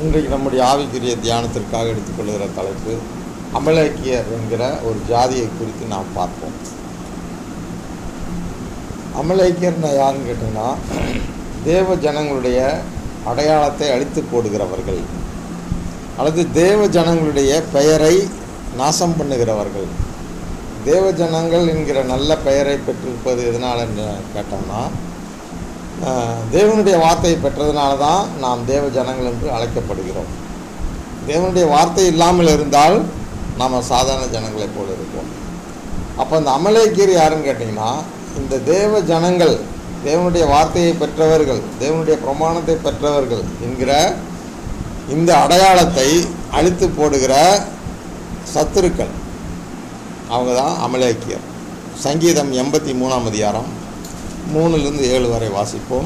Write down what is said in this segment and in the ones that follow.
இன்றைக்கு நம்முடைய ஆவிக்குரிய தியானத்திற்காக எடுத்துக்கொள்கிற தலைப்பு அமலேக்கியர் என்கிற ஒரு ஜாதியை குறித்து நாம் பார்ப்போம் அமலேக்கியர்னா யாருன்னு கேட்டிங்கன்னா தேவ ஜனங்களுடைய அடையாளத்தை அழித்து போடுகிறவர்கள் அல்லது தேவ ஜனங்களுடைய பெயரை நாசம் பண்ணுகிறவர்கள் தேவ ஜனங்கள் என்கிற நல்ல பெயரை பெற்றிருப்பது எதனால் என்று கேட்டோம்னா ஆஹ், தேவனுடைய வார்த்தையை பெற்றதுனால தான் நாம் தேவ ஜனங்கள் என்று அழைக்கப்படுகிறோம் தேவனுடைய வார்த்தை இல்லாமல் இருந்தால் நாம் சாதாரண ஜனங்களைப் போல இருப்போம் அப்போ இந்த அமலேக்கியர் யாருன்னு கேட்டிங்கன்னா இந்த தேவ ஜனங்கள் தேவனுடைய வார்த்தையை பெற்றவர்கள் தேவனுடைய பிரமாணத்தை பெற்றவர்கள் என்கிற இந்த அடையாளத்தை அழித்து போடுகிற சத்துருக்கள் அவங்க தான் அமலேக்கியர் சங்கீதம் எண்பத்தி மூணாம் அதிகாரம் மூணுலேருந்து ஏழு வரை வாசிப்போம்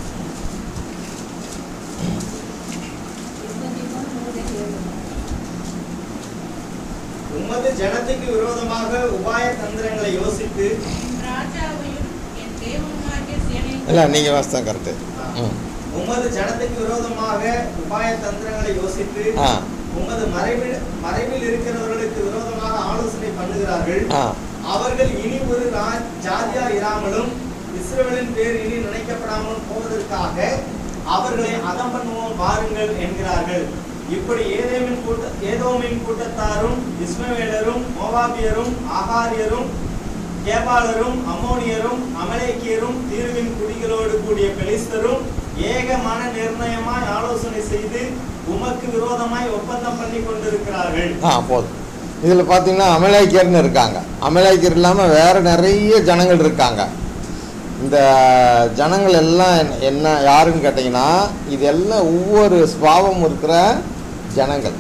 உமது ஜனத்துக்கு விரோதமாக உபாய தந்திரங்களை யோசித்து என் ராஜாவையும் என் தேவனுமாகிய சேனைக்கும் இல்லை நீங்கள் வாசித்தான் கரெக்டு ம் உமது ஜனத்துக்கு விரோதமாக உபாய தந்திரங்களை யோசித்து ஆ உமது மறைவில் மறைவில் இருக்கிறவர்களுக்கு விரோதமாக ஆலோசனை பண்ணுகிறார்கள் ஆ அவர்கள் இனி ஒரு ரா- ஜாதியா இராமலும் இஸ்ரவேலின் பேர் இனி நினைக்கப்படாமல் போவதற்காக அவர்களை அதம் பண்ணுவோம் வாருங்கள் என்கிறார்கள் இப்படி ஏதேமின் கூட்ட ஏதோமின் கூட்டத்தாரும் இஸ்மவேலரும் மோவாபியரும் ஆகாரியரும் கேபாலரும் அம்மோனியரும் அமலேக்கியரும் தீர்வின் குடிகளோடு கூடிய பெலிஸ்தரும் ஏக மன நிர்ணயமாய் ஆலோசனை செய்து உமக்கு விரோதமாய் ஒப்பந்தம் பண்ணி கொண்டிருக்கிறார்கள் ஆ போதும் இதில் பார்த்தீங்கன்னா அமலேக்கியர்னு இருக்காங்க அமலேக்கியர் இல்லாமல் வேறு நிறைய ஜனங்கள் இருக்காங்க இந்த ஜனங்கள் எல்லாம் என்ன- என்ன யாருன்னு கேட்டிங்கன்னா இது எல்லாம் ஒவ்வொரு ஸ்வாவம் இருக்கிற ஜனங்கள்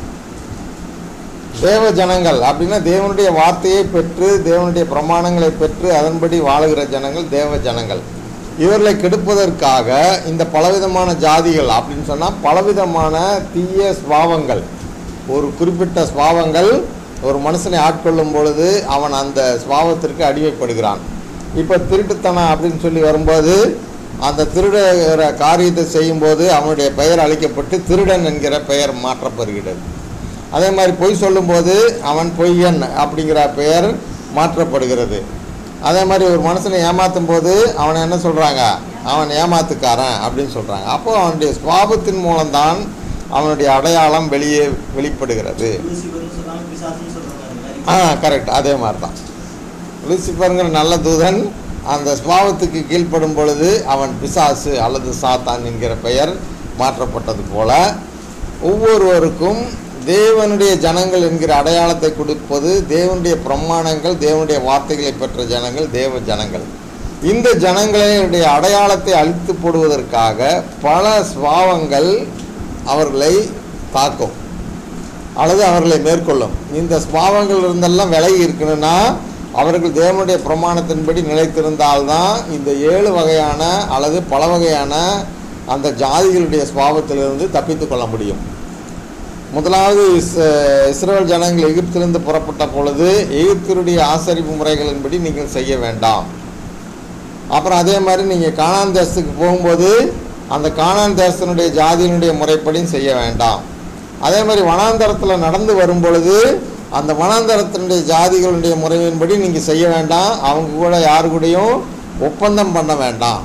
தேவ ஜனங்கள் அப்படின்னா தேவனுடைய வார்த்தையை பெற்று தேவனுடைய பிரமாணங்களை பெற்று அதன்படி வாழுகிற ஜனங்கள் தேவ ஜனங்கள் இவர்களை கெடுப்பதற்காக இந்த பலவிதமான ஜாதிகள் அப்படின்னு சொன்னால் பலவிதமான தீய ஸ்வாவங்கள் ஒரு குறிப்பிட்ட ஸ்வாவங்கள் ஒரு மனுஷனை ஆட்கொள்ளும் பொழுது அவன் அந்த ஸ்வாவத்திற்கு அடிமைப்படுகிறான் இப்போ திருட்டுத்தனம் அப்படின்னு சொல்லி வரும்போது அந்த திருடுகிற காரியத்தை செய்யும்போது அவனுடைய பெயர் அழிக்கப்பட்டு திருடன் என்கிற பெயர் மாற்றப்படுகிறது அதே மாதிரி பொய் சொல்லும்போது அவன் பொய்யன் அப்படிங்கிற பெயர் மாற்றப்படுகிறது அதே மாதிரி ஒரு மனுஷனை ஏமாற்றும் போது அவனை என்ன சொல்கிறாங்க அவன் ஏமாத்துக்காரன் அப்படின்னு சொல்கிறாங்க அப்போ அவனுடைய சுவாபத்தின் மூலம்தான் அவனுடைய அடையாளம் வெளியே வெளிப்படுகிறது லூசிபர்னு சொல்லாம பிசாசுன்னு சொல்றாங்க அந்த மாதிரி. ஆ கரெக்ட் அதே மாதிரி தான் லூசிஃபருங்கிற நல்ல தூதன் அந்த ஸ்வாவத்துக்கு கீழ்ப்படும் பொழுது அவன் பிசாசு அல்லது சாத்தான் என்கிற பெயர் மாற்றப்பட்டது போல ஒவ்வொருவருக்கும் தேவனுடைய ஜனங்கள் என்கிற அடையாளத்தை கொடுப்பது தேவனுடைய பிரமாணங்கள் தேவனுடைய வார்த்தைகளை பெற்ற ஜனங்கள் தேவ ஜனங்கள் இந்த ஜனங்களுடைய அடையாளத்தை அழித்து போடுவதற்காக பல ஸ்வாவங்கள் அவர்களை தாக்கும் அல்லது அவர்களை மேற்கொள்ளும் இந்த ஸ்வாவங்கள் இருந்தெல்லாம் விலகி இருக்கணும்னா அவர்கள் தேவனுடைய பிரமாணத்தின்படி நிலைத்திருந்தால்தான் இந்த ஏழு வகையான அல்லது பல வகையான அந்த ஜாதிகளுடைய சுவாபத்திலிருந்து தப்பித்து கொள்ள முடியும் முதலாவது இஸ் இஸ்ரேல் ஜனங்கள் எகிப்திலிருந்து புறப்பட்ட பொழுது எகிப்தினுடைய ஆசரிப்பு முறைகளின்படி நீங்கள் செய்ய வேண்டாம் அப்புறம் அதே மாதிரி நீங்கள் கானான் தேசத்துக்கு போகும்போது அந்த கானான் தேசத்தினுடைய ஜாதியினுடைய முறைப்படியும் செய்ய வேண்டாம் அதே மாதிரி வனாந்தரத்தில் நடந்து வரும் பொழுது அந்த வனாந்தரத்தினுடைய ஜாதிகளுடைய முறையின்படி நீங்கள் செய்ய வேண்டாம் அவங்க கூட யாரு கூடயும் ஒப்பந்தம் பண்ண வேண்டாம்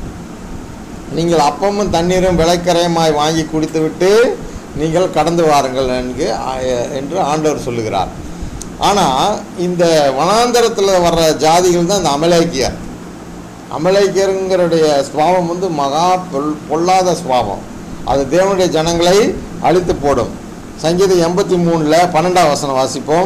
நீங்கள் அப்பமும் தண்ணீரும் விளைக்கரையுமாய் வாங்கி குடித்துவிட்டு நீங்கள் கடந்து வாருங்கள் என்று என்று ஆண்டவர் சொல்லுகிறார் ஆனால் இந்த வனாந்தரத்தில் வர்ற ஜாதிகள் தான் இந்த அமலேக்கியர் அமலேக்கியருங்கிறடைய சுவாபம் வந்து மகா பொல் பொல்லாத சுவாபம் அது தேவனுடைய ஜனங்களை அழித்து போடும் சங்கீதம் எண்பத்தி மூணில் பன்னெண்டாம் வசனம் வாசிப்போம்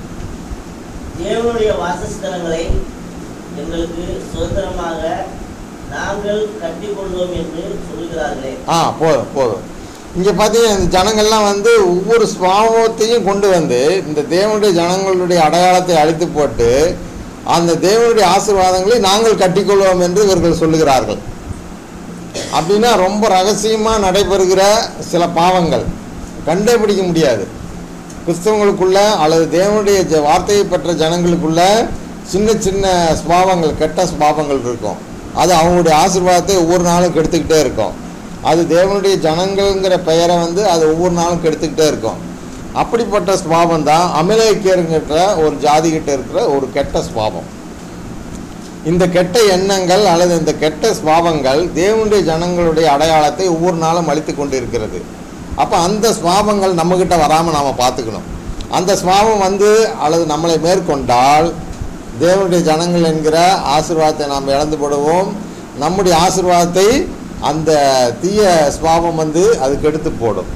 தேவனுடைய வாசஸ்தலங்களை எங்களுக்கு சுதந்திரமாக நாங்கள் கட்டிக்கொண்டோம் என்று சொல்லுகிறார்களே ஆ போதும் போதும் இங்கே பார்த்தீங்கன்னா இந்த ஜனங்கள்லாம் வந்து ஒவ்வொரு சுவாபத்தையும் கொண்டு வந்து இந்த தேவனுடைய ஜனங்களுடைய அடையாளத்தை அழித்து போட்டு அந்த தேவனுடைய ஆசீர்வாதங்களை நாங்கள் கட்டிக்கொள்வோம் என்று இவர்கள் சொல்லுகிறார்கள் அப்படின்னா ரொம்ப ரகசியமாக நடைபெறுகிற சில பாவங்கள் கண்டுபிடிக்க முடியாது கிறிஸ்தவங்களுக்குள்ள அல்லது தேவனுடைய ஜ- வார்த்தையை பெற்ற ஜனங்களுக்குள்ள சின்ன சின்ன ஸ்வாபங்கள் கெட்ட ஸ்வாபங்கள் இருக்கும் அது அவங்களுடைய ஆசீர்வாதத்தை ஒவ்வொரு நாளும் கெடுத்துக்கிட்டே இருக்கும் அது தேவனுடைய ஜனங்கள்ங்கிற பெயரை வந்து அது ஒவ்வொரு நாளும் கெடுத்துக்கிட்டே இருக்கும் அப்படிப்பட்ட ஸ்வாபம் தான் அமலேக்கியருங்கிற ஒரு ஜாதிகிட்ட இருக்கிற ஒரு கெட்ட ஸ்வாபம் இந்த கெட்ட எண்ணங்கள் அல்லது இந்த கெட்ட ஸ்வாபங்கள் தேவனுடைய ஜனங்களுடைய அடையாளத்தை ஒவ்வொரு நாளும் அழித்து கொண்டு இருக்கிறது அப்போ அந்த ஸ்வாபங்கள் நம்மக்கிட்ட வராமல் நாம் பார்த்துக்கணும் அந்த ஸ்வாபம் வந்து அல்லது நம்மளை மேற்கொண்டால் தேவனுடைய ஜனங்கள் என்கிற ஆசீர்வாதத்தை நாம் இழந்து போடுவோம் நம்முடைய ஆசீர்வாதத்தை அந்த தீய ஸ்வாபம் வந்து அது கெடுத்து போடும்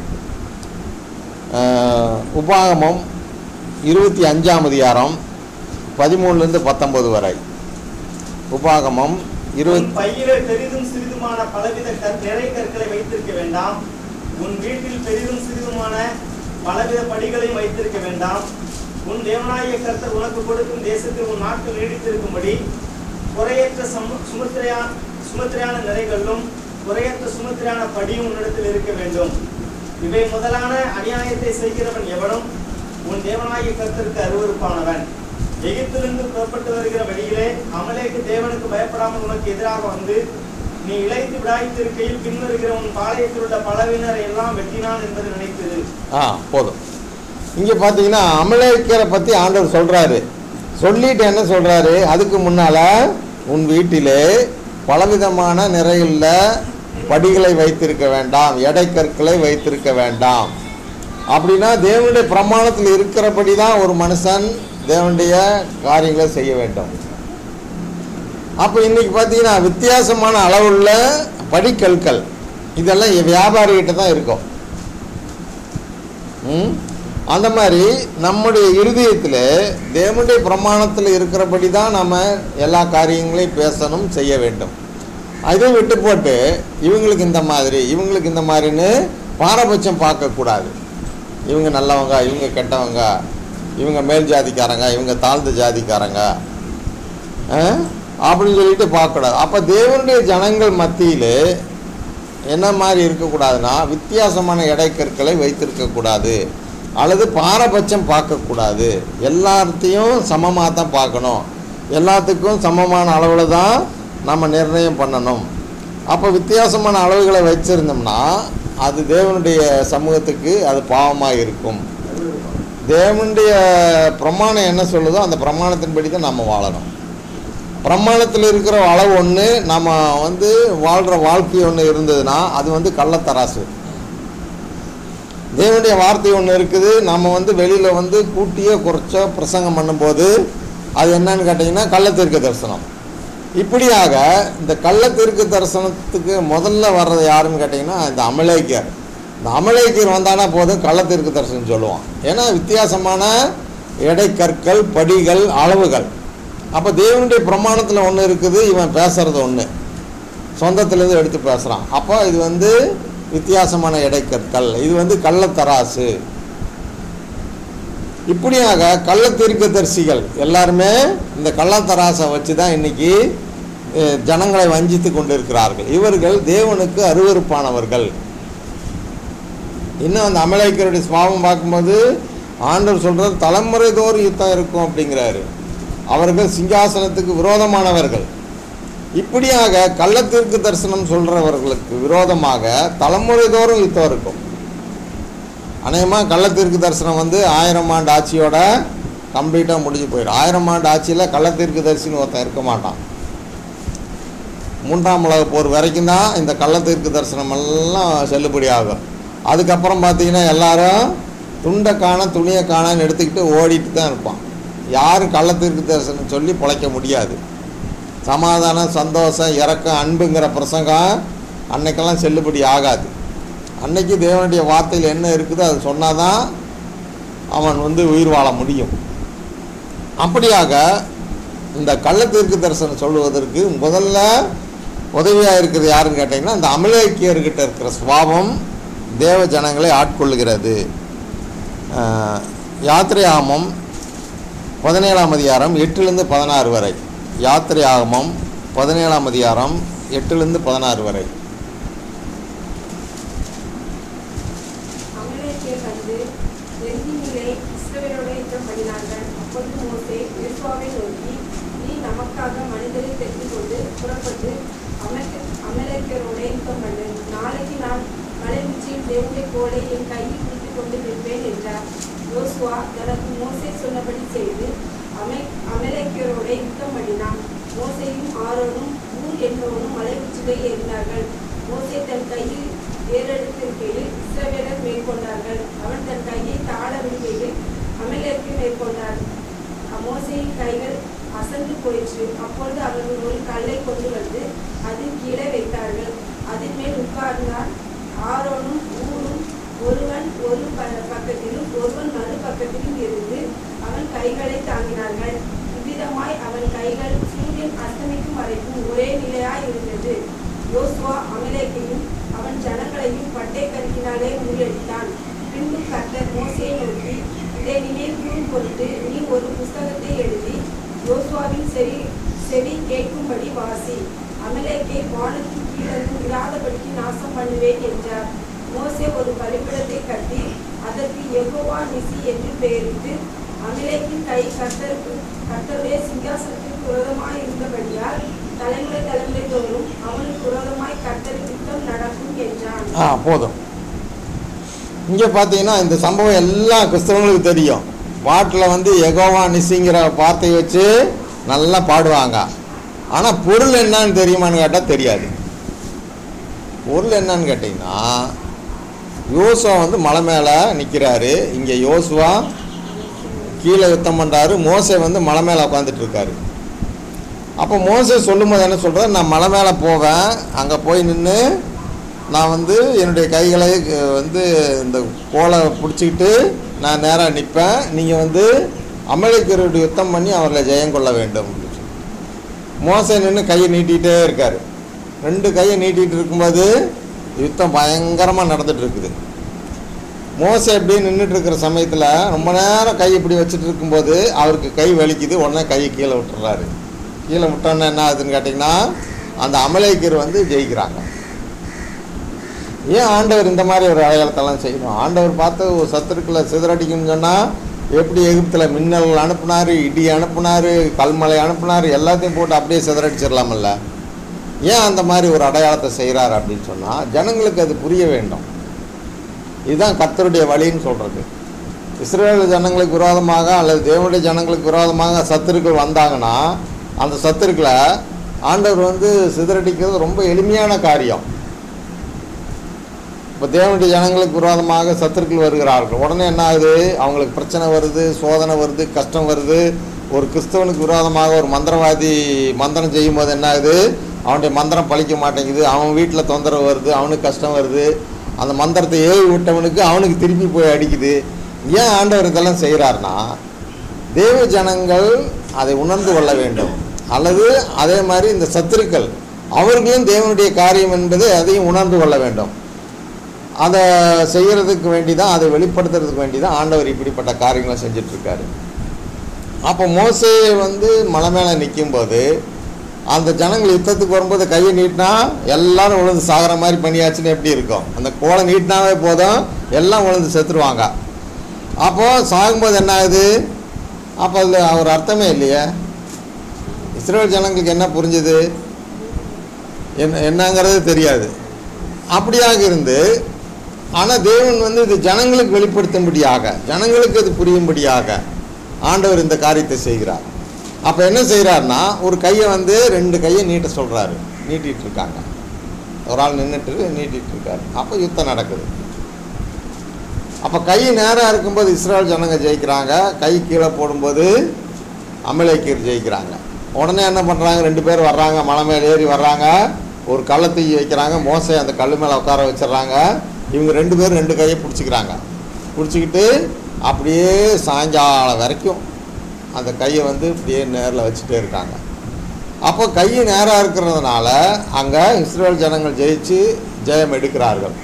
அஹ், உபாகமம் இருபத்தி அஞ்சாம் அதிகாரம் பதிமூணுலேருந்து பத்தொன்பது வரை உபாகமம் உன் இருபத்தி பையிலே பெரிதும் சிறிதுமான பலவித கற்- நிறை கற்களை வைத்திருக்க வேண்டாம் உன் வீட்டில் பெரிதும் சிறிதுமான பலவித படிகளையும் வைத்திருக்க வேண்டாம் உன் தேவனாகிய கர்த்தர் உனக்கு கொடுக்கும் தேசத்தில் உன் நாட்கள் நீடித்திருக்கும்படி குறையற்ற சமு சுமுத்திரையா சுமுத்திரையான நிறைகளும் குறையற்ற சுமுத்திரையான படியும் உன்னிடத்தில் இருக்க வேண்டும் இவை முதலான அநியாயத்தை செய்கிறவன் எவனும் உன் தேவனாகிய கர்த்தருக்கு அருவருப்பானவன் எகிப்திலிருந்து புறப்பட்டு வருகிற வழியிலே அமலேக்கு தேவனுக்கு பயப்படாமல் உனக்கு எதிராக வந்து நீ இழைத்து விடாய்த்திருக்கையில் பின்வருகிற உன் பாளையத்தில் உள்ள பலவினரை எல்லாம் வெட்டினான் என்பது நினைத்தது ஆ போதும் இங்கே பார்த்தீங்கன்னா அமலேக்கரை பற்றி ஆண்டவர் சொல்கிறாரு சொல்லிட்டு என்ன சொல்கிறாரு அதுக்கு முன்னால் உன் வீட்டிலே பலவிதமான நிறையுள்ள படிகளை வைத்திருக்க வேண்டாம் எடைக்கற்களை வைத்திருக்க வேண்டாம் அப்படின்னா தேவனுடைய பிரமாணத்தில் இருக்கிறபடி தான் ஒரு மனுஷன் தேவனுடைய காரியங்களை செய்ய வேண்டும் அப்போ இன்னைக்கு பார்த்தீங்கன்னா வித்தியாசமான அளவுள்ள படிக்கற்கள் இதெல்லாம் வியாபாரிகிட்ட தான் இருக்கும் ம்? அந்த மாதிரி நம்முடைய இருதயத்தில் தேவனுடைய பிரமாணத்தில் இருக்கிறபடி தான் நம்ம எல்லா காரியங்களையும் பேசணும் செய்ய வேண்டும் அதை விட்டு போட்டு இவங்களுக்கு இந்த மாதிரி இவங்களுக்கு இந்த மாதிரின்னு பாரபட்சம் பார்க்கக்கூடாது இவங்க நல்லவங்க இவங்க கெட்டவங்க இவங்க மேல் ஜாதிக்காரங்க இவங்க தாழ்ந்த ஜாதிக்காரங்க ஆ? அப்படின்னு சொல்லிட்டு பார்க்கக்கூடாது அப்போ தேவனுடைய ஜனங்கள் மத்தியில் என்ன மாதிரி இருக்கக்கூடாதுன்னா வித்தியாசமான எடைக்கற்களை வைத்திருக்கக்கூடாது அல்லது பாரபட்சம் பார்க்கக்கூடாது எல்லாத்தையும் சமமாக தான் பார்க்கணும் எல்லாத்துக்கும் சமமான அளவில் தான் நம்ம நிர்ணயம் பண்ணணும் அப்போ வித்தியாசமான அளவுகளை வச்சுருந்தோம்னா அது தேவனுடைய சமூகத்துக்கு அது பாவமாக இருக்கும் தேவனுடைய பிரமாணம் என்ன சொல்லுதோ அந்த பிரமாணத்தின்படி தான் நம்ம வாழணும் பிரமாணத்தில் இருக்கிற அளவு ஒன்று நம்ம வந்து வாழ்கிற வாழ்க்கை ஒன்று இருந்ததுன்னா அது வந்து கள்ளத்தராசு தேவனுடைய வார்த்தை ஒன்று இருக்குது நம்ம வந்து வெளியில் வந்து கூட்டியோ குறைச்சோ பிரசங்கம் பண்ணும்போது அது என்னன்னு கேட்டிங்கன்னா கள்ளத்தீர்க்க தரிசனம் இப்படியாக இந்த கள்ளத்தீர்க்க தரிசனத்துக்கு முதல்ல வர்றது யாருன்னு கேட்டிங்கன்னா இந்த அமலேக்கியர் இந்த அமலேக்கியர் வந்தானா போதும் கள்ளத்தீர்க்க தரிசனம் சொல்லுவான் ஏன்னா வித்தியாசமான எடைக்கற்கள் படிகள் அளவுகள் அப்போ தேவனுடைய பிரமாணத்தில் ஒன்று இருக்குது இவன் பேசுறது ஒன்று சொந்தத்திலேருந்து எடுத்து பேசுகிறான் அப்போ இது வந்து வித்தியாசமான எடைக்கற்கள் இது வந்து கள்ளத்தராசு இப்படியாக கள்ள தீர்க்கதரிசிகள் எல்லாருமே இந்த கள்ளத்தராசை வச்சு தான் இன்னைக்கு அஹ், ஜனங்களை வஞ்சித்து கொண்டிருக்கிறார்கள் இவர்கள் தேவனுக்கு அருவருப்பானவர்கள் இன்னும் அந்த அமலேக்கருடைய சுவாபம் பார்க்கும்போது ஆண்டவர் சொல்கிறது தலைமுறை தோறும் யுத்தம் இருக்கும் அப்படிங்கிறாரு அவர்கள் சிங்காசனத்துக்கு விரோதமானவர்கள் இப்படியாக கள்ளத்தீர்க்கு தரிசனம் சொல்கிறவர்களுக்கு விரோதமாக தலைமுறை தோறும் யுத்தம் இருக்கும் அநேகமாக கள்ளத்தீர்க்கு தரிசனம் வந்து ஆயிரம் ஆண்டு ஆட்சியோட கம்ப்ளீட்டாக முடிஞ்சு போயிடும் ஆயிரம் ஆண்டு ஆட்சியில் கள்ளத்தீர்க்கு தரிசனம் ஒருத்தன் இருக்க மாட்டான் மூன்றாம் உலக போர் வரைக்கும் தான் இந்த கள்ளத்தீர்க்கு தரிசனம் எல்லாம் செல்லுபடி ஆகும் அதுக்கப்புறம் பார்த்தீங்கன்னா எல்லாரும் துண்டை காண துணியை காணன்னு எடுத்துக்கிட்டு ஓடிட்டு தான் இருப்பான் யாரும் கள்ளத்தீர்க்கு தரிசனம் சொல்லி பிழைக்க முடியாது சமாதானம் சந்தோஷம் இறக்கம் அன்புங்கிற பிரசங்கம் அன்னைக்கெல்லாம் செல்லுபடி ஆகாது அன்னைக்கு தேவனுடைய வார்த்தையில் என்ன இருக்குதோ அது சொன்னாதான் அவன் வந்து உயிர் வாழ முடியும் அப்படியாக இந்த கள்ளத்தீர்க்கு தரிசனம் சொல்லுவதற்கு முதல்ல உதவியாக இருக்கிறது யாருன்னு கேட்டிங்கன்னா இந்த அமலேக்கியர்கிட்ட இருக்கிற சுவாபம் தேவ ஜனங்களை ஆட்கொள்ளுகிறது ஆஹ், யாத்திரை ஆகமம் பதினேழாம் அதிகாரம் எட்டுலேருந்து பதினாறு வரை யாத்திரை ஆகமம் பதினேழாம் அதிகாரம் எட்டுலேருந்து பதினாறு வரை அமலேக்கியர் வந்து எரிகினிலே இஸ்ரவேலோட யுத்தம் பண்ணினார்கள் அப்பொழுது மோசே யோசுவாவை நோக்கி நீ நமக்காக மனிதரை தெரிந்து கொண்டு புறப்பட்டு அமலேக்க- அமலேக்கியரோட யுத்தம் பண்ணு நாளைக்கு நான் மலை உச்சியில் தேவனுடைய கோலை என் கையில் பிடித்துக் கொண்டு நிற்பேன் என்றார் யோசுவா தனக்கு மோசே சொன்னபடி செய்து அமை அமலேக்கியரோட யுத்தம் பண்ணினான் மோசேயும் ஆரோனும் ஊர் என்பவனும் மலை உச்சியிலே ஏறினார்கள் மோசே தன் கையில் ஏறெடுத்திருக்கையில் இஸ்ரவேலர் மேற்கொண்டார்கள் அவன் தன் கையை தாழ விடுகையில் அமலேக்கு மேற்கொண்டார் மோசேயின் கைகள் அசந்து போயிற்று அப்பொழுது அவர்கள் ஒரு கல்லை கொண்டு வந்து அதில் கீழே வைத்தார்கள் அதன் மேல் உட்கார்ந்தார் ஆரோனும் ஊரும் ஒருவன் ஒரு ப- பக்கத்திலும் ஒருவன் மறு பக்கத்திலும் இருந்து அவன் கைகளை தாங்கினார்கள் இவ்விதமாய் அவன் கைகள் சூரியன் அஸ்தமிக்கும் வரைக்கும் ஒரே நிலையாய் இருந்தது யோசுவா அமலேக்கையும் அவன் ஜனங்களையும் பட்டை கருக்கினாலே முறியடித்தான் பின்பு கர்த்தர் மோசேயை நோக்கி இதை நினைவு கூறும் பொருட்டு நீ ஒரு புஸ்தகத்தை எழுதி யோசுவாவின் செவி செவி கேட்கும்படி வாசி அமலேக்கை வானத்தின் கீழங்கும் இராதபடிக்கு நாசம் பண்ணுவேன் என்றார் மோசே ஒரு பலிபீடத்தை கட்டி அதற்கு யெகோவா நிசி என்று பெயரிட்டு அமலேக்கின் கை கர்த்தருக்கு கர்த்தருடைய சிங்காசனத்திற்கு விரோதமாய் இருந்தபடியால் தலைமுறை தலைமுறை தோறும் அவனுக்கு விரோதமாய் கர்த்தரின் யுத்தம் நடக்கும் என்றான் ஆ போதும் இங்கே பார்த்தீங்கன்னா இந்த சம்பவம் எல்லாம் கிறிஸ்தவங்களுக்கு தெரியும் பாட்டில் வந்து எகோவா நிசிங்கிற வார்த்தையை வச்சு நல்லா பாடுவாங்க ஆனால் பொருள் என்னன்னு தெரியுமான்னு கேட்டால் தெரியாது பொருள் என்னன்னு கேட்டிங்கன்னா யோசுவா வந்து மலை மேலே நிற்கிறாரு இங்கே யோசுவா கீழே யுத்தம் பண்ணுறாரு மோசே வந்து மலை மேலே உட்காந்துட்டு இருக்காரு அப்போ மோசே சொல்லும்போது என்ன சொல்கிறார் நான் மலை மேலே போவேன் அங்கே போய் நின்று நான் வந்து என்னுடைய கைகளை அஹ், வந்து இந்த கோலை பிடிச்சிக்கிட்டு நான் நேராக நிற்பேன் நீங்கள் வந்து அமலேக்கரோட யுத்தம் பண்ணி அவர்களை ஜெயம் கொள்ள வேண்டும் அப்படின்னு சொல்லி. மோசே நின்று கையை நீட்டிகிட்டே இருக்கார் ரெண்டு கையை நீட்டிகிட்டு இருக்கும்போது யுத்தம் பயங்கரமாக நடந்துட்டு இருக்குது மோசே அப்படியே நின்றுட்டு இருக்கிற சமயத்தில் ரொம்ப நேரம் கை இப்படி வச்சுட்டு இருக்கும்போது அவருக்கு கை வலிக்குது உடனே கையை கீழே விட்டுறாரு கீழே விட்டோன்னே என்ன ஆகுதுன்னு கேட்டிங்கன்னா அந்த அமலேக்கர் வந்து ஜெயிக்கிறாங்க ஏன் ஆண்டவர் இந்த மாதிரி ஒரு அடையாளத்தெல்லாம் செய்யணும் ஆண்டவர் பார்த்து ஒரு சத்துருக்களை சிதறடிக்கணும்னு சொன்னால் எப்படி எகிப்தில் மின்னல் அனுப்புனார் இடி அனுப்புனார் கல்மலை அனுப்புனார் எல்லாத்தையும் போட்டு அப்படியே சிதறடிச்சிடலாமல்ல ஏன் அந்த மாதிரி ஒரு அடையாளத்தை செய்கிறார் அப்படின்னு சொன்னால் ஜனங்களுக்கு அது புரிய வேண்டும் இதுதான் கர்த்தருடைய வழின்னு சொல்கிறது இஸ்ரேல் ஜனங்களுக்கு விரோதமாக அல்லது தேவனுடைய ஜனங்களுக்கு விரோதமாக சத்துருக்கள் வந்தாங்கன்னா அந்த சத்துருக்களை ஆண்டவர் வந்து சிதறடிக்கிறது ரொம்ப எளிமையான காரியம் இப்போ தேவனுடைய ஜனங்களுக்கு விரோதமாக சத்துருக்கள் வருகிறார்கள் உடனே என்ன ஆகுது அவங்களுக்கு பிரச்சனை வருது சோதனை வருது கஷ்டம் வருது ஒரு கிறிஸ்தவனுக்கு விரோதமாக ஒரு மந்திரவாதி மந்திரம் செய்யும் போது என்ன ஆகுது அவனுடைய மந்திரம் பழிக்க மாட்டேங்குது அவன் வீட்டில் தொந்தரவு வருது அவனுக்கு கஷ்டம் வருது அந்த மந்திரத்தை ஏவி விட்டவனுக்கு அவனுக்கு திருப்பி போய் அடிக்குது ஏன் ஆண்டவர் இதெல்லாம் செய்கிறாருன்னா தேவ ஜனங்கள் அதை உணர்ந்து கொள்ள வேண்டும் அல்லது அதே மாதிரி இந்த சத்துருக்கள் அவர்களும் தேவனுடைய காரியம் என்பதை அதையும் உணர்ந்து கொள்ள வேண்டும் அதை செய்கிறதுக்கு வேண்டி தான் அதை வெளிப்படுத்துறதுக்கு வேண்டி தான் ஆண்டவர் இப்படிப்பட்ட காரியங்களை செஞ்சிட்ருக்காரு அப்போ மோசே வந்து மலை மேலே நிற்கும்போது அந்த ஜனங்கள் யுத்தத்துக்கு வரும்போது கையை நீட்டினா எல்லாரும் விழுந்து சாகிற மாதிரி பண்ணியாச்சுன்னு எப்படி இருக்கும் அந்த கோலை நீட்டினாவே போதும் எல்லாம் விழுந்து செத்துருவாங்க அப்போது சாகும்போது என்ன ஆகுது அப்போ அதில் ஒரு அர்த்தமே இல்லையே இஸ்ரேல் ஜனங்களுக்கு என்ன புரிஞ்சுது என்ன என்னங்கிறது தெரியாது அப்படியாக இருந்து ஆனால் தேவன் வந்து இது ஜனங்களுக்கு வெளிப்படுத்தும்படியாக ஜனங்களுக்கு இது புரியும்படியாக ஆண்டவர் இந்த காரியத்தை செய்கிறார் அப்போ என்ன செய்கிறாருன்னா ஒரு கையை வந்து ரெண்டு கையை நீட்ட சொல்கிறாரு நீட்டிகிட்டு இருக்காங்க ஒரு ஆள் நின்றுட்டு நீட்டிகிட்டு இருக்காரு அப்போ யுத்தம் நடக்குது அப்போ கை நேராக இருக்கும்போது இஸ்ரேல் ஜனங்க ஜெயிக்கிறாங்க கை கீழே போடும்போது அமலேக்கீர் ஜெயிக்கிறாங்க உடனே என்ன பண்ணுறாங்க ரெண்டு பேர் வர்றாங்க மலை மேலே ஏறி வர்றாங்க ஒரு கல்லை தூக்கி வைக்கிறாங்க மோசை அந்த கல் மேலே உட்கார வச்சிடுறாங்க இவங்க ரெண்டு பேரும் ரெண்டு கையை பிடிச்சிக்கிறாங்க பிடிச்சிக்கிட்டு அப்படியே சாயங்காலம் வரைக்கும் அந்த கையை வந்து இப்படியே நேரில் வச்சுட்டே இருக்காங்க அப்போ கை நேராக இருக்கிறதுனால அங்கே இஸ்ரேல் ஜனங்கள் ஜெயிச்சு ஜெயம் எடுக்கிறார்கள்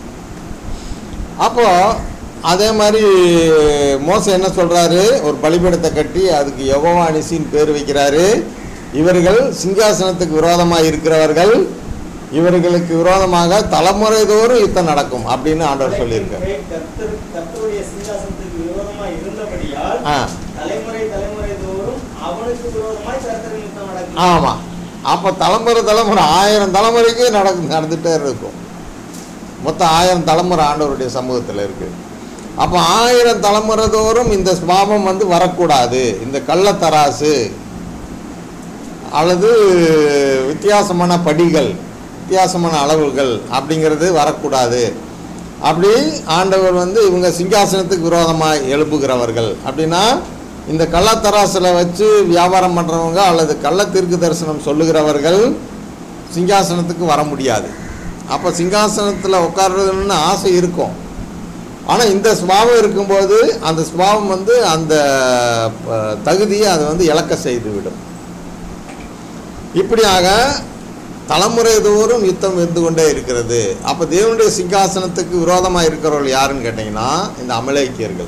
அப்போ அதே மாதிரி மோச என்ன சொல்றாரு ஒரு பலிபீடத்தை கட்டி அதுக்கு யெகோவா நிசின்னு பேர் வைக்கிறாரு இவர்கள் சிங்காசனத்துக்கு விரோதமாக இருக்கிறவர்கள் இவர்களுக்கு விரோதமாக தலைமுறை தோறும் யுத்தம் நடக்கும் அப்படின்னு ஆண்டவர் சொல்லியிருக்காரு கர்த்தர் கர்த்தருடைய சிங்காசனத்துக்கு விரோதமா இருந்தபடியால் ஆ தலைமுறை தலைமுறை தோறும் அவனுக்கு விரோதமாய் கர்த்தர் யுத்தம் நடக்கும் ஆமாம் அப்போ தலைமுறை தலைமுறை ஆயிரம் தலைமுறைக்கு நடக்கு நடந்துகிட்டே இருக்கும் மொத்தம் ஆயிரம் தலைமுறை ஆண்டவருடைய சமூகத்தில் இருக்குது அப்போ ஆயிரம் தலைமுறை தோறும் இந்த ஸ்வாபம் வந்து வரக்கூடாது இந்த கள்ளத்தராசு அல்லது வித்தியாசமான படிகள் வித்தியாசமான அளவுகள் அப்படிங்கிறது வரக்கூடாது அப்படி ஆண்டவர் வந்து இவங்க சிங்காசனத்துக்கு விரோதமாக எழுப்புகிறவர்கள் அப்படின்னா இந்த கள்ளத்தராசில் வச்சு வியாபாரம் பண்ணுறவங்க அல்லது கள்ள தீர்க்கு தரிசனம் சொல்லுகிறவர்கள் சிங்காசனத்துக்கு வர முடியாது அப்போ சிங்காசனத்தில் உட்கார்றதுன்னு ஆசை இருக்கும் ஆனால் இந்த ஸ்வாவம் இருக்கும்போது அந்த ஸ்வாவம் வந்து அந்த அஹ், தகுதியை அதை வந்து இழக்க செய்து விடும் இப்படியாக தலைமுறை தோறும் யுத்தம் இருந்து கொண்டே இருக்கிறது அப்போ தேவனுடைய சிங்காசனத்துக்கு விரோதமாக இருக்கிறவர்கள் யாருன்னு கேட்டிங்கன்னா இந்த அமலேக்கியர்கள்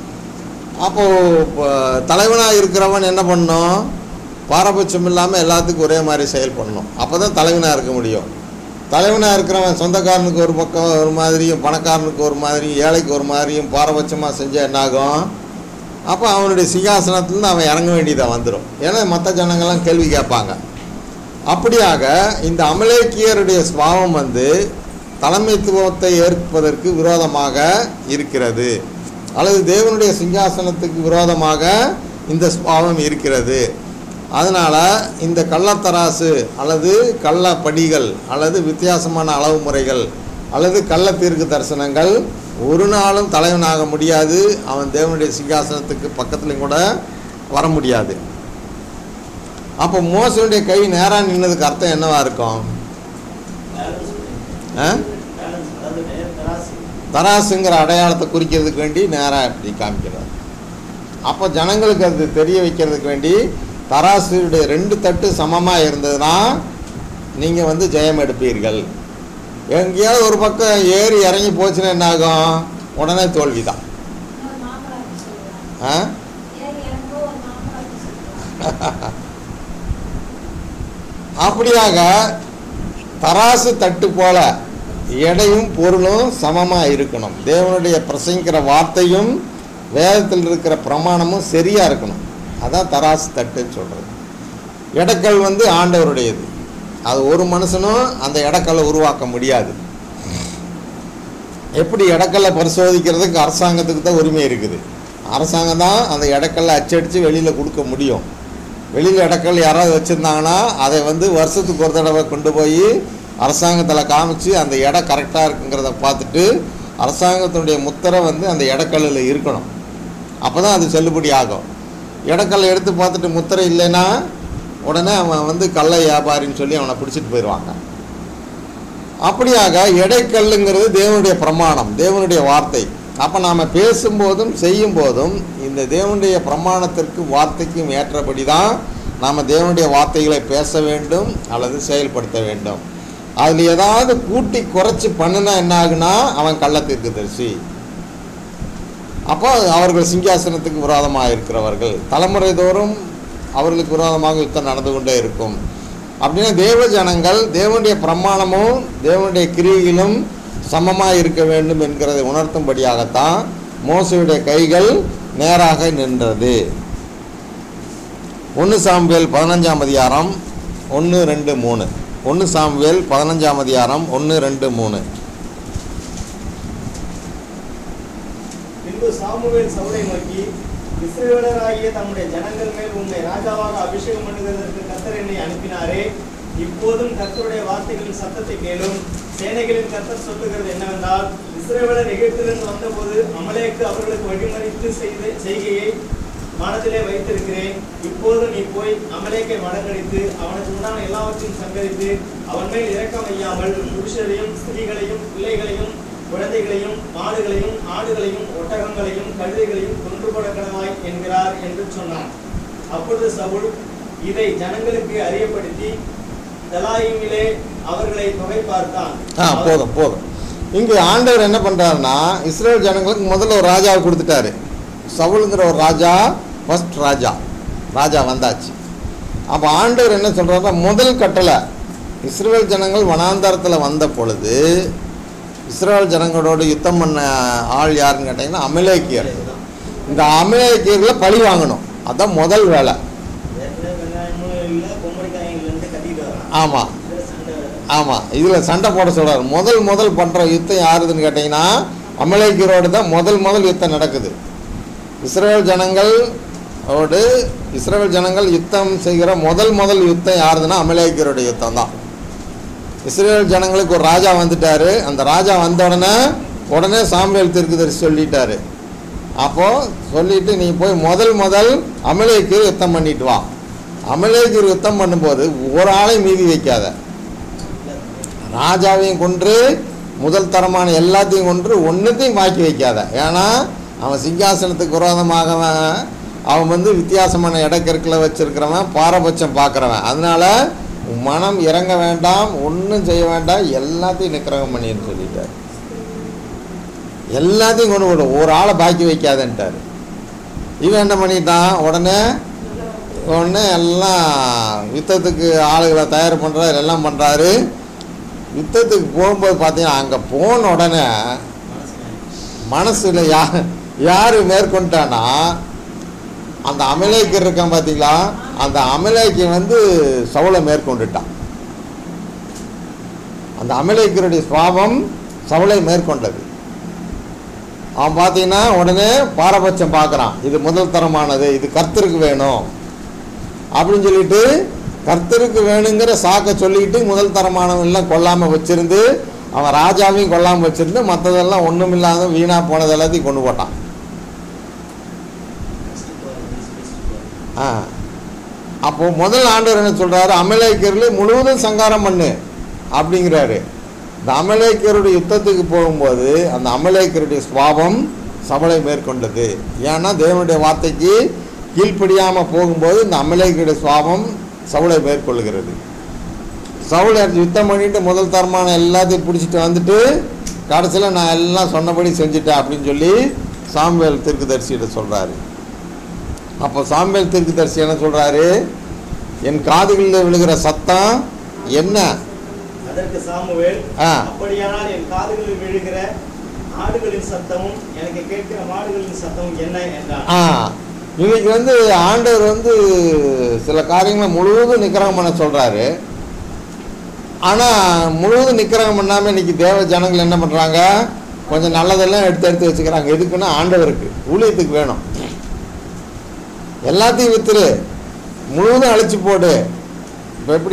அப்போது தலைவனாக இருக்கிறவன் என்ன பண்ணணும் பாரபட்சம் இல்லாமல் எல்லாத்துக்கும் ஒரே மாதிரி செயல்படணும் அப்போ தான் தலைவனாக இருக்க முடியும் தலைவனாக இருக்கிறவன் சொந்தக்காரனுக்கு ஒரு பக்கம் ஒரு மாதிரியும் பணக்காரனுக்கு ஒரு மாதிரியும் ஏழைக்கு ஒரு மாதிரியும் பாரபட்சமாக செஞ்சால் என்னாகும் அப்போ அவனுடைய சிங்காசனத்துலேருந்து அவன் இறங்க வேண்டியதாக வந்துடும் ஏன்னா மற்ற ஜனங்கள்லாம் கேள்வி கேட்பாங்க அப்படியாக இந்த அமலேக்கியருடைய சுவாவம் வந்து தலைமைத்துவத்தை ஏற்பதற்கு விரோதமாக இருக்கிறது அல்லது தேவனுடைய சிங்காசனத்துக்கு விரோதமாக இந்த சுவாவம் இருக்கிறது அதனால் இந்த கள்ளத்தராசு அல்லது கள்ள படிகள் அல்லது வித்தியாசமான அளவு முறைகள் அல்லது கள்ள தீர்க்கு தரிசனங்கள் ஒரு நாளும் தலைவனாக முடியாது அவன் தேவனுடைய சிங்காசனத்துக்கு பக்கத்துலையும் கூட வர முடியாது அப்போ மோசனுடைய கை நேராக நின்னதுக்கு அர்த்தம் என்னவா இருக்கும் பேலன்ஸ் ஆ? பேலன்ஸ் அதாவது நேர் தராசு தராசுங்கிற அடையாளத்தை குறிக்கிறதுக்கு வேண்டி நேராக இப்படி காமிக்கிறார் அப்போ ஜனங்களுக்கு அது தெரிய வைக்கிறதுக்கு வேண்டி தராசுடைய ரெண்டு தட்டு சமமாக இருந்ததுன்னா நீங்கள் வந்து ஜெயம் எடுப்பீர்கள் எங்கேயாவது ஒரு பக்கம் ஏறி இறங்கி போச்சுன்னா என்ன ஆகும் உடனே தோல்வி தான் ஒரு மாம்பழம் அப்படி சொல்லுவாங்க ஆ ஏறி இறங்கும் ஒரு மாம்பழம் அப்படி சொல்லுவாங்க அப்படியாக தராசு தட்டு போல எடையும் பொருளும் சமமாக இருக்கணும் தேவனுடைய பிரசங்கிக்கிற வார்த்தையும் வேதத்தில் இருக்கிற பிரமாணமும் சரியாக இருக்கணும் அதான் தராசு தட்டுன்னு சொல்கிறது எடக்கல் வந்து ஆண்டவருடையது அது ஒரு மனுஷனும் அந்த எடக்கல்லை உருவாக்க முடியாது எப்படி எடக்கல்லை பரிசோதிக்கிறதுக்கு அரசாங்கத்துக்கு தான் உரிமை இருக்குது அரசாங்கம் தான் அந்த எடக்கல்லை அச்சடித்து வெளியில் கொடுக்க முடியும் வெளியில் இடக்கல் யாராவது வச்சுருந்தாங்கன்னா அதை வந்து வருஷத்துக்கு ஒரு தடவை கொண்டு போய் அரசாங்கத்தில் காமிச்சு அந்த இடம் கரெக்டாக இருக்குங்கிறத பார்த்துட்டு அரசாங்கத்தினுடைய முத்திரை வந்து அந்த இடக்கல்லில் இருக்கணும் அப்போ தான் அது செல்லுபடி ஆகும் இடக்கல்லை எடுத்து பார்த்துட்டு முத்திரை இல்லைன்னா உடனே அவன் வந்து கள்ள வியாபாரின்னு சொல்லி அவனை பிடிச்சிட்டு போயிடுவாங்க அப்படியாக எடைக்கல்லுங்கிறது தேவனுடைய பிரமாணம் தேவனுடைய வார்த்தை அப்போ நாம் பேசும்போதும் செய்யும்போதும் இந்த தேவனுடைய பிரமாணத்திற்கு வார்த்தைக்கும் ஏற்றபடி தான் நாம் தேவனுடைய வார்த்தைகளை பேச வேண்டும் அல்லது செயல்படுத்த வேண்டும் அதில் ஏதாவது கூட்டி குறைச்சி பண்ணுனா என்ன ஆகுனா அவன் கள்ளத்திற்கு தரிசி அப்போ அவர்கள் சிங்காசனத்துக்கு விரோதமாக இருக்கிறவர்கள் தலைமுறை தோறும் அவர்களுக்கு விரோதமாக யுத்தம் நடந்து கொண்டே இருக்கும் அப்படின்னா தேவ ஜனங்கள் தேவனுடைய பிரமாணமும் தேவனுடைய கிரியையிலும் சமமாக இருக்க வேண்டும் என்கிறதை உணர்த்தும்படியாகத்தான் மோசையுடைய கைகள் நேராக நின்றது ஒன்று சாமுவேல் பதினஞ்சாம் அதிகாரம் ஒன்று ரெண்டு மூணு ஒன்று சாமுவேல் பதினஞ்சாம் அதிகாரம் ஒன்று ரெண்டு மூணு பின்பு சாமுவேல் சவுலை நோக்கி இஸ்ரவேலராகிய தம்முடைய ஜனங்கள் மேல் உம்மை ராஜாவாக அபிஷேகம் பண்ணுகிறதற்கு கர்த்தர் என்னை அனுப்பினாரே இப்போதும் கர்த்தருடைய வார்த்தைகளின் சத்தத்தை கேளும் சேனைகளின் கர்த்தர் சொல்லுகிறது என்னவென்றால் இஸ்ரவேலர் எகிப்திலிருந்து வந்தபோது அமலேக்கு அவர்களுக்கு வழிமறித்து செய்த செய்கையை மனதிலே வைத்திருக்கிறேன் இப்போது நீ போய் அமலேக்கை மடங்கடித்து அவனுக்கு உண்டான எல்லாவற்றையும் சங்கரித்து அவன் மேல் இரக்கம் வையாமல் புருஷரையும் ஸ்திரீகளையும் பிள்ளைகளையும் குழந்தைகளையும் மாடுகளையும் ஆடுகளையும் ஒட்டகங்களையும் கழுதைகளையும் கொன்று போட கடவாய் என்கிறார் என்று சொன்னான் அப்பொழுது சவுல் இதை ஜனங்களுக்கு அறியப்படுத்தி தலாயிமிலே அவர்களை தொகை பார்த்தான் ஆ போதும் போதும் இங்கே ஆண்டவர் என்ன பண்ணுறாருன்னா இஸ்ரேல் ஜனங்களுக்கு முதல்ல ஒரு ராஜாவை கொடுத்துட்டாரு சவுலுங்கிற ஒரு ராஜா ஃபர்ஸ்ட் ராஜா ராஜா வந்தாச்சு அப்போ ஆண்டவர் என்ன சொல்கிறாருன்னா முதல் கட்டளை இஸ்ரேல் ஜனங்கள் வனாந்தரத்தில் வந்த பொழுது இஸ்ரேல் ஜனங்களோட யுத்தம் பண்ண ஆள் யாருன்னு கேட்டிங்கன்னா அமலேக்கியர் இந்த அமலேக்கியர்களை பழி வாங்கணும் அதான் முதல் வேலை ஏற்கனவே வெங்காயமும் இல்லை பொம்பளைக்காயும் இல்லைன்னு கட்டிட்டு வரான் ஆமாம் இதுல சண்டை ஆமாம் இதில் சண்டை போட சொல்றாரு முதல் முதல் பண்ணுற யுத்தம் யாருதுன்னு கேட்டிங்கன்னா அமலேக்கியரோடு தான் முதல் முதல் யுத்தம் நடக்குது இஸ்ரேல் ஜனங்கள் ஓடு இஸ்ரேல் ஜனங்கள் யுத்தம் செய்கிற முதல் முதல் யுத்தம் யாருதுன்னா அமலேக்கியரோட யுத்தம் தான் இஸ்ரேல் ஜனங்களுக்கு ஒரு ராஜா வந்துட்டாரு அந்த ராஜா வந்த உடனே உடனே சாமுவேல் தீர்க்கதரிசி சொல்லிட்டாரு அப்போது சொல்லிட்டு நீ போய் முதல் முதல் அமலேக்கு யுத்தம் பண்ணிட்டு வா அமலேக்கு யுத்தம் பண்ணும்போது ஒரு ஆளையும் மீதி வைக்காத ராஜாவையும் கொன்று முதல் தரமான எல்லாத்தையும் கொன்று ஒன்றுத்தையும் பாக்கி வைக்காத ஏன்னா அவன் சிங்காசனத்துக்கு விரோதமாக அவன் அவன் வந்து வித்தியாசமான இடக்கற்களை வச்சிருக்கிறவன் பாரபட்சம் பார்க்குறவன் அதனால உன் மனம் இறங்க வேண்டாம் ஒன்றும் செய்ய வேண்டாம் எல்லாத்தையும் நிக்கிரகம் பண்ணின்னு சொல்லிட்டார் எல்லாத்தையும் கொண்டு விடும் ஒரு ஆளை பாக்கி வைக்காதன்ட்டார் இவன் என்ன பண்ணிட்டான் உடனே உடனே எல்லாம் யுத்தத்துக்கு ஆளுகளை தயார் பண்ணுறாரு எல்லாம் பண்ணுறாரு யுத்தத்துக்கு போகும்போது பார்த்தீங்கன்னா அங்கே போன உடனே மனசில் யா யார் மேற்கொண்டானா அந்த அமலேக்கர் இருக்கான் பார்த்தீங்களா அந்த அமலேக்கி வந்து சவுளை மேற்கொண்டுட்டான் அந்த அமலேக்கருடைய சுவாபம் சவுளை மேற்கொண்டது அவன் பார்த்தீங்கன்னா உடனே பாரபட்சம் பார்க்குறான் இது முதல் தரமானது இது கர்த்தருக்கு வேணும் அப்படின்னு சொல்லிட்டு கர்த்தருக்கு வேணுங்கிற சாக்க சொல்லிட்டு முதல் தரமானவெல்லாம் கொல்லாமல் வச்சிருந்து அவன் ராஜாவையும் கொல்லாமல் வச்சிருந்து மற்றதெல்லாம் ஒன்றும் இல்லாத வீணாக போனது எல்லாத்தையும் கொண்டு போட்டான் ஆ அப்போது முதல் ஆண்டவர் என்ன சொல்கிறாரு அமலேக்கரில் முழுவதும் சங்காரம் பண்ணு அப்படிங்கிறாரு இந்த அமலேக்கருடைய யுத்தத்துக்கு போகும்போது அந்த அமலேக்கருடைய சுவாபம் சபலை மேற்கொண்டது ஏன்னா தேவனுடைய வார்த்தைக்கு கீழ்ப்படியாமல் போகும்போது இந்த அமலேக்கருடைய சுவாபம் சவுளை மேற்கொள்கிறது சவுளை யுத்தம் பண்ணிட்டு முதல் தரமான எல்லாத்தையும் பிடிச்சிட்டு வந்துட்டு கடைசியில் நான் எல்லாம் சொன்னபடி செஞ்சுட்டேன் அப்படின்னு சொல்லி சாம்பேல் தீர்க்கதரிசிகிட்ட சொல்கிறாரு அப்போ சாம்பேல் தீர்க்கதரிசி என்ன சொல்கிறாரு என் காதுகளில் விழுகிற சத்தம் என்ன அதற்கு சாமுவேல் ஆ. அப்படியானால் என் காதுகளில் விழுகிற ஆடுகளின் சத்தமும் எனக்கு கேட்கிற மாடுகளின் சத்தமும் என்ன என்றான் ஆ இன்னைக்கு வந்து ஆண்டவர் வந்து சில காரியங்களை முழுவதும் நிக்கிரகம் பண்ண சொல்கிறாரு ஆனால் முழுவதும் நிக்கிரகம் பண்ணாமல் இன்னைக்கு தேவ ஜனங்கள் என்ன பண்ணுறாங்க கொஞ்சம் நல்லதெல்லாம் எடுத்து எடுத்து வச்சுக்கிறாங்க எதுக்குன்னா ஆண்டவருக்கு ஊழியத்துக்கு வேணும் எல்லாத்தையும் வித்துரு முழுவதும் அழிச்சு போடு இப்போ எப்படி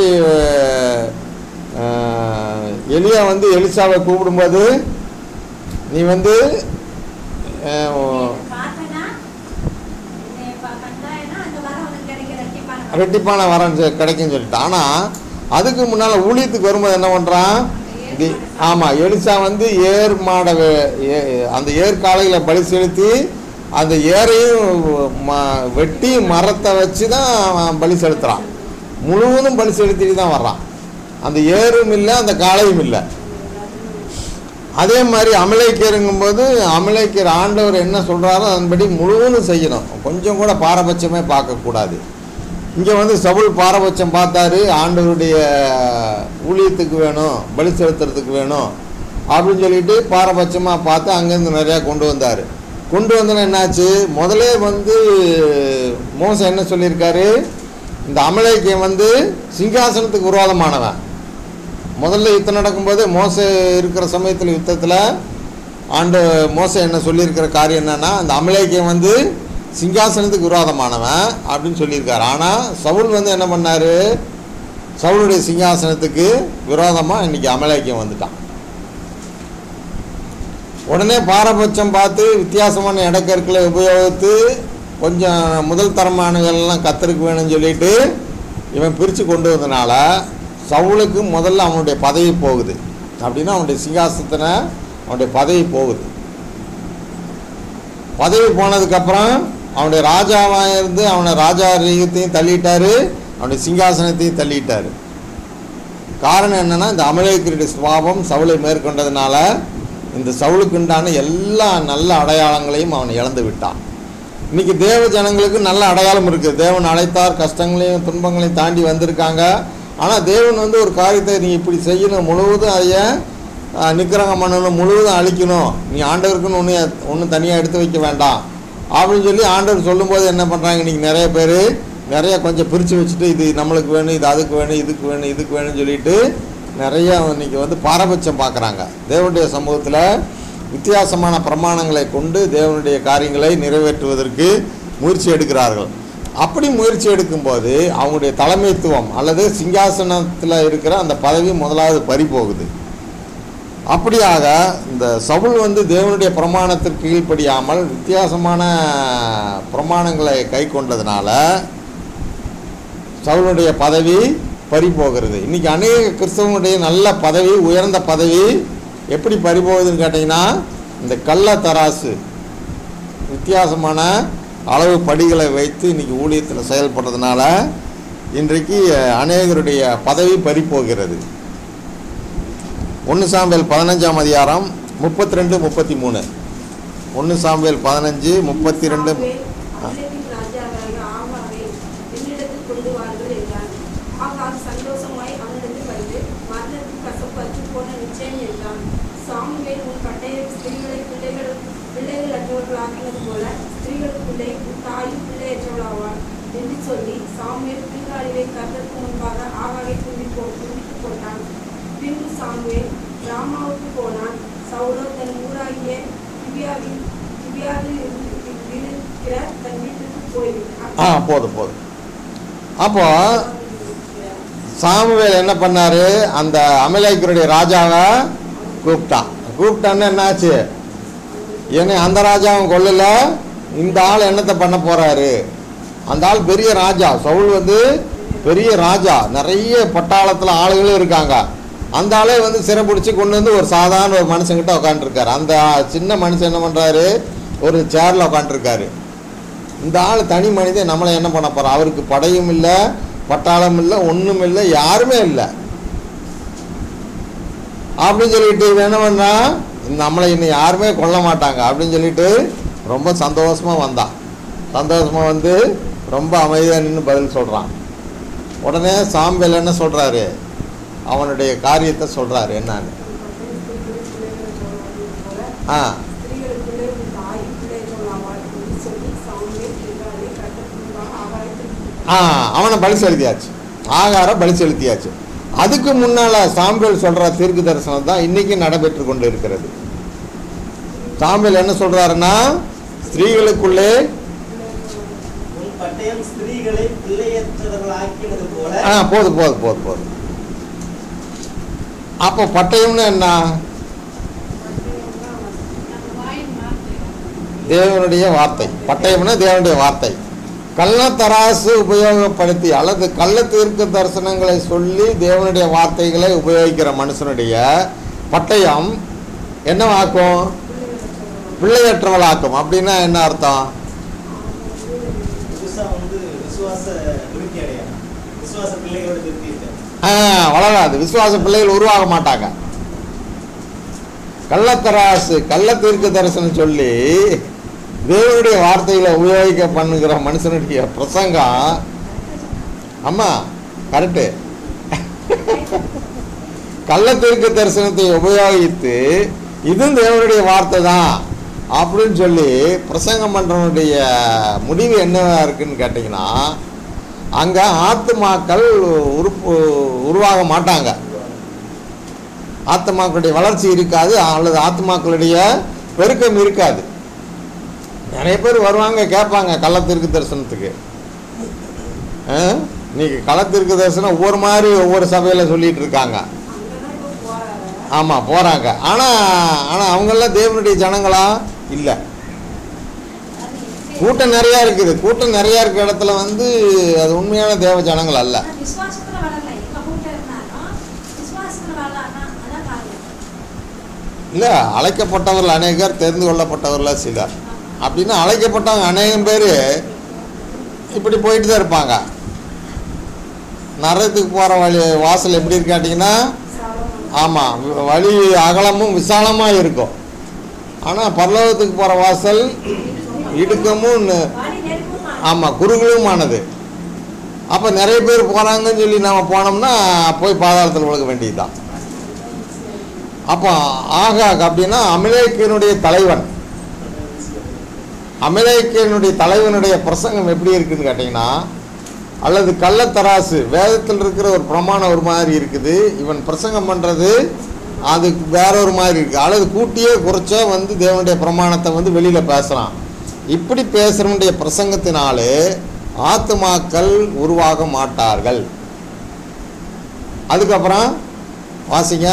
அஹ், எலியா வந்து எலிசாவை கூப்பிடும்போது நீ வந்து அஹ், பார்த்தனா என்னை ப- கண்டாயனா அந்த வரம் உனக்கு கிடைக்கிற ரெட்டிப்பான ரெட்டிப்பான வரம் செ- கிடைக்கும்னு சொல்லிட்டு ஆனால் அதுக்கு முன்னால் ஊழியத்துக்கு வரும்போது என்ன பண்ணுறான் ஆமாம் எலிசா வந்து ஏர் மாடை வெ- ஏ- அந்த ஏர் காலையில் பலி செலுத்தி அந்த ஏரையும் ம வெட்டி மரத்தை வச்சு தான் அவன் பலி செலுத்துகிறான் முழுவதும் பலி செலுத்திட்டு தான் வர்றான் அந்த ஏரும் இல்லை அந்த காளையும் இல்லை அதே மாதிரி அமலைக்கீருங்கும்போது அமலைக்கீர் ஆண்டவர் என்ன சொல்கிறாரோ அதன்படி முழுவதும் செய்யணும் கொஞ்சம் கூட பாரபட்சமே பார்க்கக்கூடாது இங்கே வந்து சவுல் பாரபட்சம் பார்த்தாரு ஆண்டவருடைய ஊழியத்துக்கு வேணும் பலி செலுத்துறதுக்கு வேணும் அப்படின்னு சொல்லிட்டு பாரபட்சமாக பார்த்து அங்கேருந்து நிறையா கொண்டு வந்தார் கொண்டு வந்தோன்னே என்னாச்சு முதலே வந்து மோசம் என்ன சொல்லியிருக்காரு இந்த அமலேக்கியம் வந்து சிங்காசனத்துக்கு விரோதமானவன் முதல்ல யுத்தம் நடக்கும்போது மோச இருக்கிற சமயத்தில் யுத்தத்தில் ஆண்டு மோச என்ன சொல்லியிருக்கிற காரியம் என்னன்னா அந்த அமலேக்கியம் வந்து சிங்காசனத்துக்கு விரோதமானவன் அப்படின்னு சொல்லியிருக்காரு ஆனால் சவுல் வந்து என்ன பண்ணார் சவுளுடைய சிங்காசனத்துக்கு விரோதமாக இன்னைக்கு அமலேக்கியம் வந்துட்டான் உடனே பாரபட்சம் பார்த்து வித்தியாசமான இடக்கற்களை உபயோகித்து கொஞ்சம் முதல் தரமானவர்கள்லாம் கத்தருக்கு வேணும்னு சொல்லிட்டு இவன் பிரித்து கொண்டு வந்தனால சவுலுக்கு முதல்ல அவனுடைய பதவி போகுது அப்படின்னா அவனுடைய சிங்காசனத்தில் அவனுடைய பதவி போகுது பதவி போனதுக்கப்புறம் அவனுடைய ராஜாவாக இருந்து அவனை ராஜா ரீகத்தையும் தள்ளிட்டாரு அவனுடைய சிங்காசனத்தையும் தள்ளிட்டாரு காரணம் என்னன்னா இந்த அமலேக்கருடைய சுவாபம் சவுளை மேற்கொண்டதுனால இந்த சவுளுக்கு உண்டான எல்லா நல்ல அடையாளங்களையும் அவன் இழந்து விட்டான் இன்னைக்கு தேவ ஜனங்களுக்கு நல்ல அடையாளம் இருக்குது தேவன் அழைத்தார் கஷ்டங்களையும் துன்பங்களையும் தாண்டி வந்திருக்காங்க ஆனால் தேவன் வந்து ஒரு காரியத்தை நீ இப்படி செய்யணும் முழுவதும் அதைய ஆஹ், நிக்கிரகம் பண்ணணும் முழுவதும் அழிக்கணும் நீ ஆண்டவருக்குன்னு ஒன்று ஒன்றும் தனியாக எடுத்து வைக்க வேண்டாம் அப்படின்னு சொல்லி ஆண்டவர் சொல்லும்போது என்ன பண்ணுறாங்க இன்றைக்கி நிறைய பேர் நிறைய கொஞ்சம் பிரித்து வச்சுட்டு இது நம்மளுக்கு வேணும் இது அதுக்கு வேணும் இதுக்கு வேணும் இதுக்கு வேணும்னு சொல்லிட்டு நிறைய இன்னைக்கு வந்து பாரபட்சம் பார்க்குறாங்க தேவனுடைய சமூகத்தில் வித்தியாசமான பிரமாணங்களை கொண்டு தேவனுடைய காரியங்களை நிறைவேற்றுவதற்கு முயற்சி எடுக்கிறார்கள் அப்படி முயற்சி எடுக்கும்போது அவங்களுடைய தலைமைத்துவம் அல்லது சிங்காசனத்தில் இருக்கிற அந்த பதவி முதலாவது பறி போகுது அப்படியாக இந்த சவுல் வந்து தேவனுடைய பிரமாணத்திற்கு கீழ்ப்படியாமல் வித்தியாசமான பிரமாணங்களை கை கொண்டதுனால சவுளுடைய பதவி பறி போகிறது இன்னைக்கு அநேக கிறிஸ்தவனுடைய நல்ல பதவி உயர்ந்த பதவி எப்படி பறி போகுதுன்னு கேட்டிங்கன்னா இந்த கள்ள தராசு வித்தியாசமான அளவு படிகளை வைத்து இன்னைக்கு ஊழியத்தில் செயல்படுறதுனால இன்றைக்கு அநேகருடைய பதவி பறி போகிறது ஒன்று சாம்பியல் பதினஞ்சாம் அதிகாரம் முப்பத்தி ரெண்டு முப்பத்தி மூணு ஒன்று சாம்பியல் பதினஞ்சு முப்பத்தி ரெண்டு சாமுவேல் அமலேக்கின் ராஜாவாகிய ஆகாவை என்னிடத்தில் கொண்டு வாருங்கள் என்றான். ஆகாப் சந்தோஷமாய் அவனிடத்தில் வந்து, மரணத்துக்கு கசப்பு அற்றுப் போன நிச்சயம் என்றான். சாமுவேல் உன் பட்டய ஸ்திரீகளை பிள்ளைகள் பிள்ளைகளற்றவர்களாக்கினது போல ஸ்திரீகளுக்குள்ளே உன் தாயும் பிள்ளையற்றவளாவாள் என்று சொல்லி சாமுவேல் பின்காலிலே கர்த்தருக்கு முன்பாக ஆகாவை துண்டி போ துண்டித்து போட்டான் பின்பு சாமுவேல் ராமாவுக்கு போனான் சவுலோ தன் ஊராகிய கிபியாவில் கிபியாவில் இருந்து இருக்கிற தன் வீட்டுக்கு போய்விட்டான் ஆ போதும் போதும் அப்போ சாமுவேல் என்ன பண்ணாரு அந்த அமலேக்கருடைய ராஜாவை கூப்பிட்டான் கூப்பிட்டான்னு என்னாச்சு ஏன்னா அந்த ராஜாவும் கொல்லல இந்த ஆள் என்னத்தை பண்ண போறாரு அந்த ஆள் பெரிய ராஜா சவுல் வந்து பெரிய ராஜா நிறைய பட்டாளத்தில் ஆளுகளும் இருக்காங்க அந்த ஆளே வந்து சிறைப்பிடிச்சு கொண்டு வந்து ஒரு சாதாரண ஒரு மனுஷங்கிட்ட உட்காந்துருக்காரு அந்த சின்ன மனுஷன் என்ன பண்ணுறாரு ஒரு சேரில் உட்காந்துருக்காரு இந்த ஆள் தனி மனிதன் நம்மளை என்ன பண்ண போகிறோம் அவருக்கு படையும் இல்லை பட்டாளம் இல்லை ஒன்றும் இல்லை யாருமே இல்லை அப்படின்னு சொல்லிட்டு இவன் என்ன பண்ணா நம்மளை இன்னும் யாருமே கொல்ல மாட்டாங்க அப்படின்னு சொல்லிட்டு ரொம்ப சந்தோஷமாக வந்தான் சந்தோஷமாக வந்து ரொம்ப அமைதியாக நின்று பதில் சொல்கிறான் உடனே சாம்பல் என்ன சொல்கிறாரு அவனுடைய காரியத்தை சொல்கிறாரு என்னன்னு ஆ ஸ்திரீகளுக்குள்ளே உன் தாயும் பிள்ளையற்றவளாவாள் என்று சொல்லி சாமுவேல் பின்காலிலே கர்த்தருக்கு முன்பாக ஆகாவை துண்டித்து ஆ அவனை பலி செலுத்தியாச்சு ஆகார பலி செலுத்தியாச்சு அதுக்கு முன்னால் சாம்பல் சொல்கிற தீர்க்கு தரிசனம் தான் இன்றைக்கி நடைபெற்று கொண்டு இருக்கிறது சாம்பல் என்ன சொல்கிறாருன்னா ஸ்திரீகளுக்குள்ளே உன் பட்டயம் ஸ்திரீகளை பிள்ளையற்றவர்களாக்கினது போல ஆ போதும் போதும் போதும் போதும் அப்போ பட்டயம்னு என்ன நம்ம வாயின் வார்த்தை தேவனுடைய வார்த்தை பட்டயம்னா தேவனுடைய வார்த்தை கள்ளத்தராசு உபயோகப்படுத்தி அல்லது கள்ள தீர்க்க தரிசனங்களை சொல்லி தேவனுடைய வார்த்தைகளை உபயோகிக்கிற மனுஷனுடைய பட்டயம் என்னவாக்கும் பிள்ளையற்றவளாக்கும் அப்படின்னா என்ன அர்த்தம் புதுசா வந்து விசுவாச விருத்தி அடையலாம் விசுவாச பிள்ளைகளோட விருத்தி இருக்கு ஆ, வளராது விசுவாச பிள்ளைகள் உருவாக மாட்டாங்க கள்ளத்தராசு கள்ள தீர்க்க தரிசனம் சொல்லி தேவனுடைய வார்த்தைகளை உபயோகிக்க பண்ணுகிற மனுஷனுடைய பிரசங்கம் அம்மா கரெக்டு கள்ள தீர்க்க தரிசனத்தை உபயோகித்து இதுவும் தேவனுடைய வார்த்தை தான் அப்படின்னு சொல்லி பிரசங்கம் பண்ணுறவனுடைய முடிவு என்னவா இருக்குன்னு கேட்டிங்கன்னா அங்கே ஆத்துமாக்கள் உருப்பு உருவாக மாட்டாங்க ஆத்துமாக்களுடைய வளர்ச்சி இருக்காது அல்லது ஆத்துமாக்களுடைய பெருக்கம் இருக்காது நிறைய பேர் வருவாங்க கேட்பாங்க கள்ளத்திற்கு தரிசனத்துக்கு ஆ? இன்னைக்கு களத்திற்கு தரிசனம் ஒவ்வொரு மாதிரி ஒவ்வொரு சபையில் சொல்லிட்டு இருக்காங்க அங்கதான் இப்போ போறாரு ஆமாம் போகிறாங்க ஆனால் ஆனால் அவங்கெல்லாம் தேவனுடைய ஜனங்களா இல்லை கூட்டம் நிறையா இருக்குது கூட்டம் நிறையா இருக்கிற இடத்துல வந்து அது உண்மையான தேவ ஜனங்கள் அல்ல ஆனா விசுவாசத்துல வளரல எங்க கூட்டம் இருந்தாலும் விசுவாசத்துல வளரலாம்னா அதான் காரியம் இல்லை அழைக்கப்பட்டவர்கள் அநேகர் தெரிந்து கொள்ளப்பட்டவர்கள் சிலர் அப்படின்னா அழைக்கப்பட்டவங்க அநேகம் பேர் இப்படி போயிட்டு தான் இருப்பாங்க நரகத்துக்கு போகிற வழி வாசல் எப்படி இருக்கு கேட்டிங்கன்னா ஆமாம் வழி அகலமும் விசாலமாக இருக்கும் ஆனால் பரலோகத்துக்கு போகிற வாசல் இடுக்கமும் நெ- வாடி நெருக்கமா ஆமாம் குறுகலுமானது அப்போ நிறைய பேர் போகிறாங்கன்னு சொல்லி நம்ம போனோம்னா போய் பாதாளத்தில் விழுக வேண்டியதுதான் அப்போ ஆகாக் அப்படின்னா அமலேக்கியனுடைய தலைவன் அமலேக்கியனுடைய தலைவனுடைய பிரசங்கம் எப்படி இருக்குன்னு கேட்டிங்கன்னா அல்லது கள்ளத்தராசு வேதத்தில் இருக்கிற ஒரு பிரமாணம் ஒரு மாதிரி இருக்குது இவன் பிரசங்கம் பண்ணுறது அதுக்கு வேற ஒரு மாதிரி இருக்குது அல்லது கூட்டியே குறைச்சோ வந்து தேவனுடைய பிரமாணத்தை வந்து வெளியில் பேசுகிறான் இப்படி பேசுகிறவனுடைய பிரசங்கத்தினாலே ஆத்துமாக்கள் உருவாக மாட்டார்கள் அதுக்கப்புறம் வாசிங்க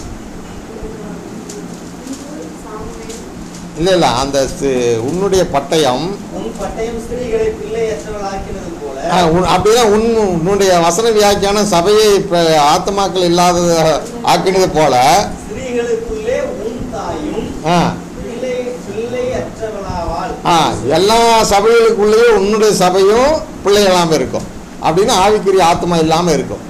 சாமுவேல் இல்லை இல்லை அந்த சி- உன்னுடைய பட்டயம் உன் பட்டயம் ஸ்திரீகளை பிள்ளையற்றவளாக்கினது போல ஆ, உன்- அப்படின்னா உன் உன்னுடைய வசன வியாக்கியானம் சபையை இப்போ ஆத்மாக்கள் இல்லாத ஆக்கினது போல ஸ்திரீகளுக்குள்ளே உன் தாயும் ஆ பிள்ளை பிள்ளையற்றவளாவாள் ஆ எல்லா சபைகளுக்குள்ளேயும் உன்னுடைய சபையும் பிள்ளை இல்லாமல் இருக்கும் அப்படின்னா ஆவிக்குரிய ஆத்மா இல்லாமல் இருக்கும்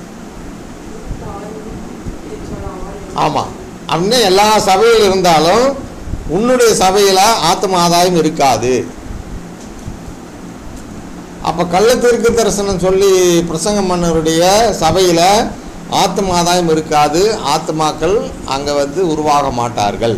ஆமாம் அப்படின்னா எல்லா சபையில் இருந்தாலும் உன்னுடைய சபையில் ஆத்ம ஆதாயம் இருக்காது அப்போ கள்ளத்திற்கு தரிசனம் சொல்லி பிரசங்கம் பண்ணவருடைய சபையில் ஆத்ம ஆதாயம் இருக்காது ஆத்மாக்கள் அங்கே வந்து உருவாக மாட்டார்கள்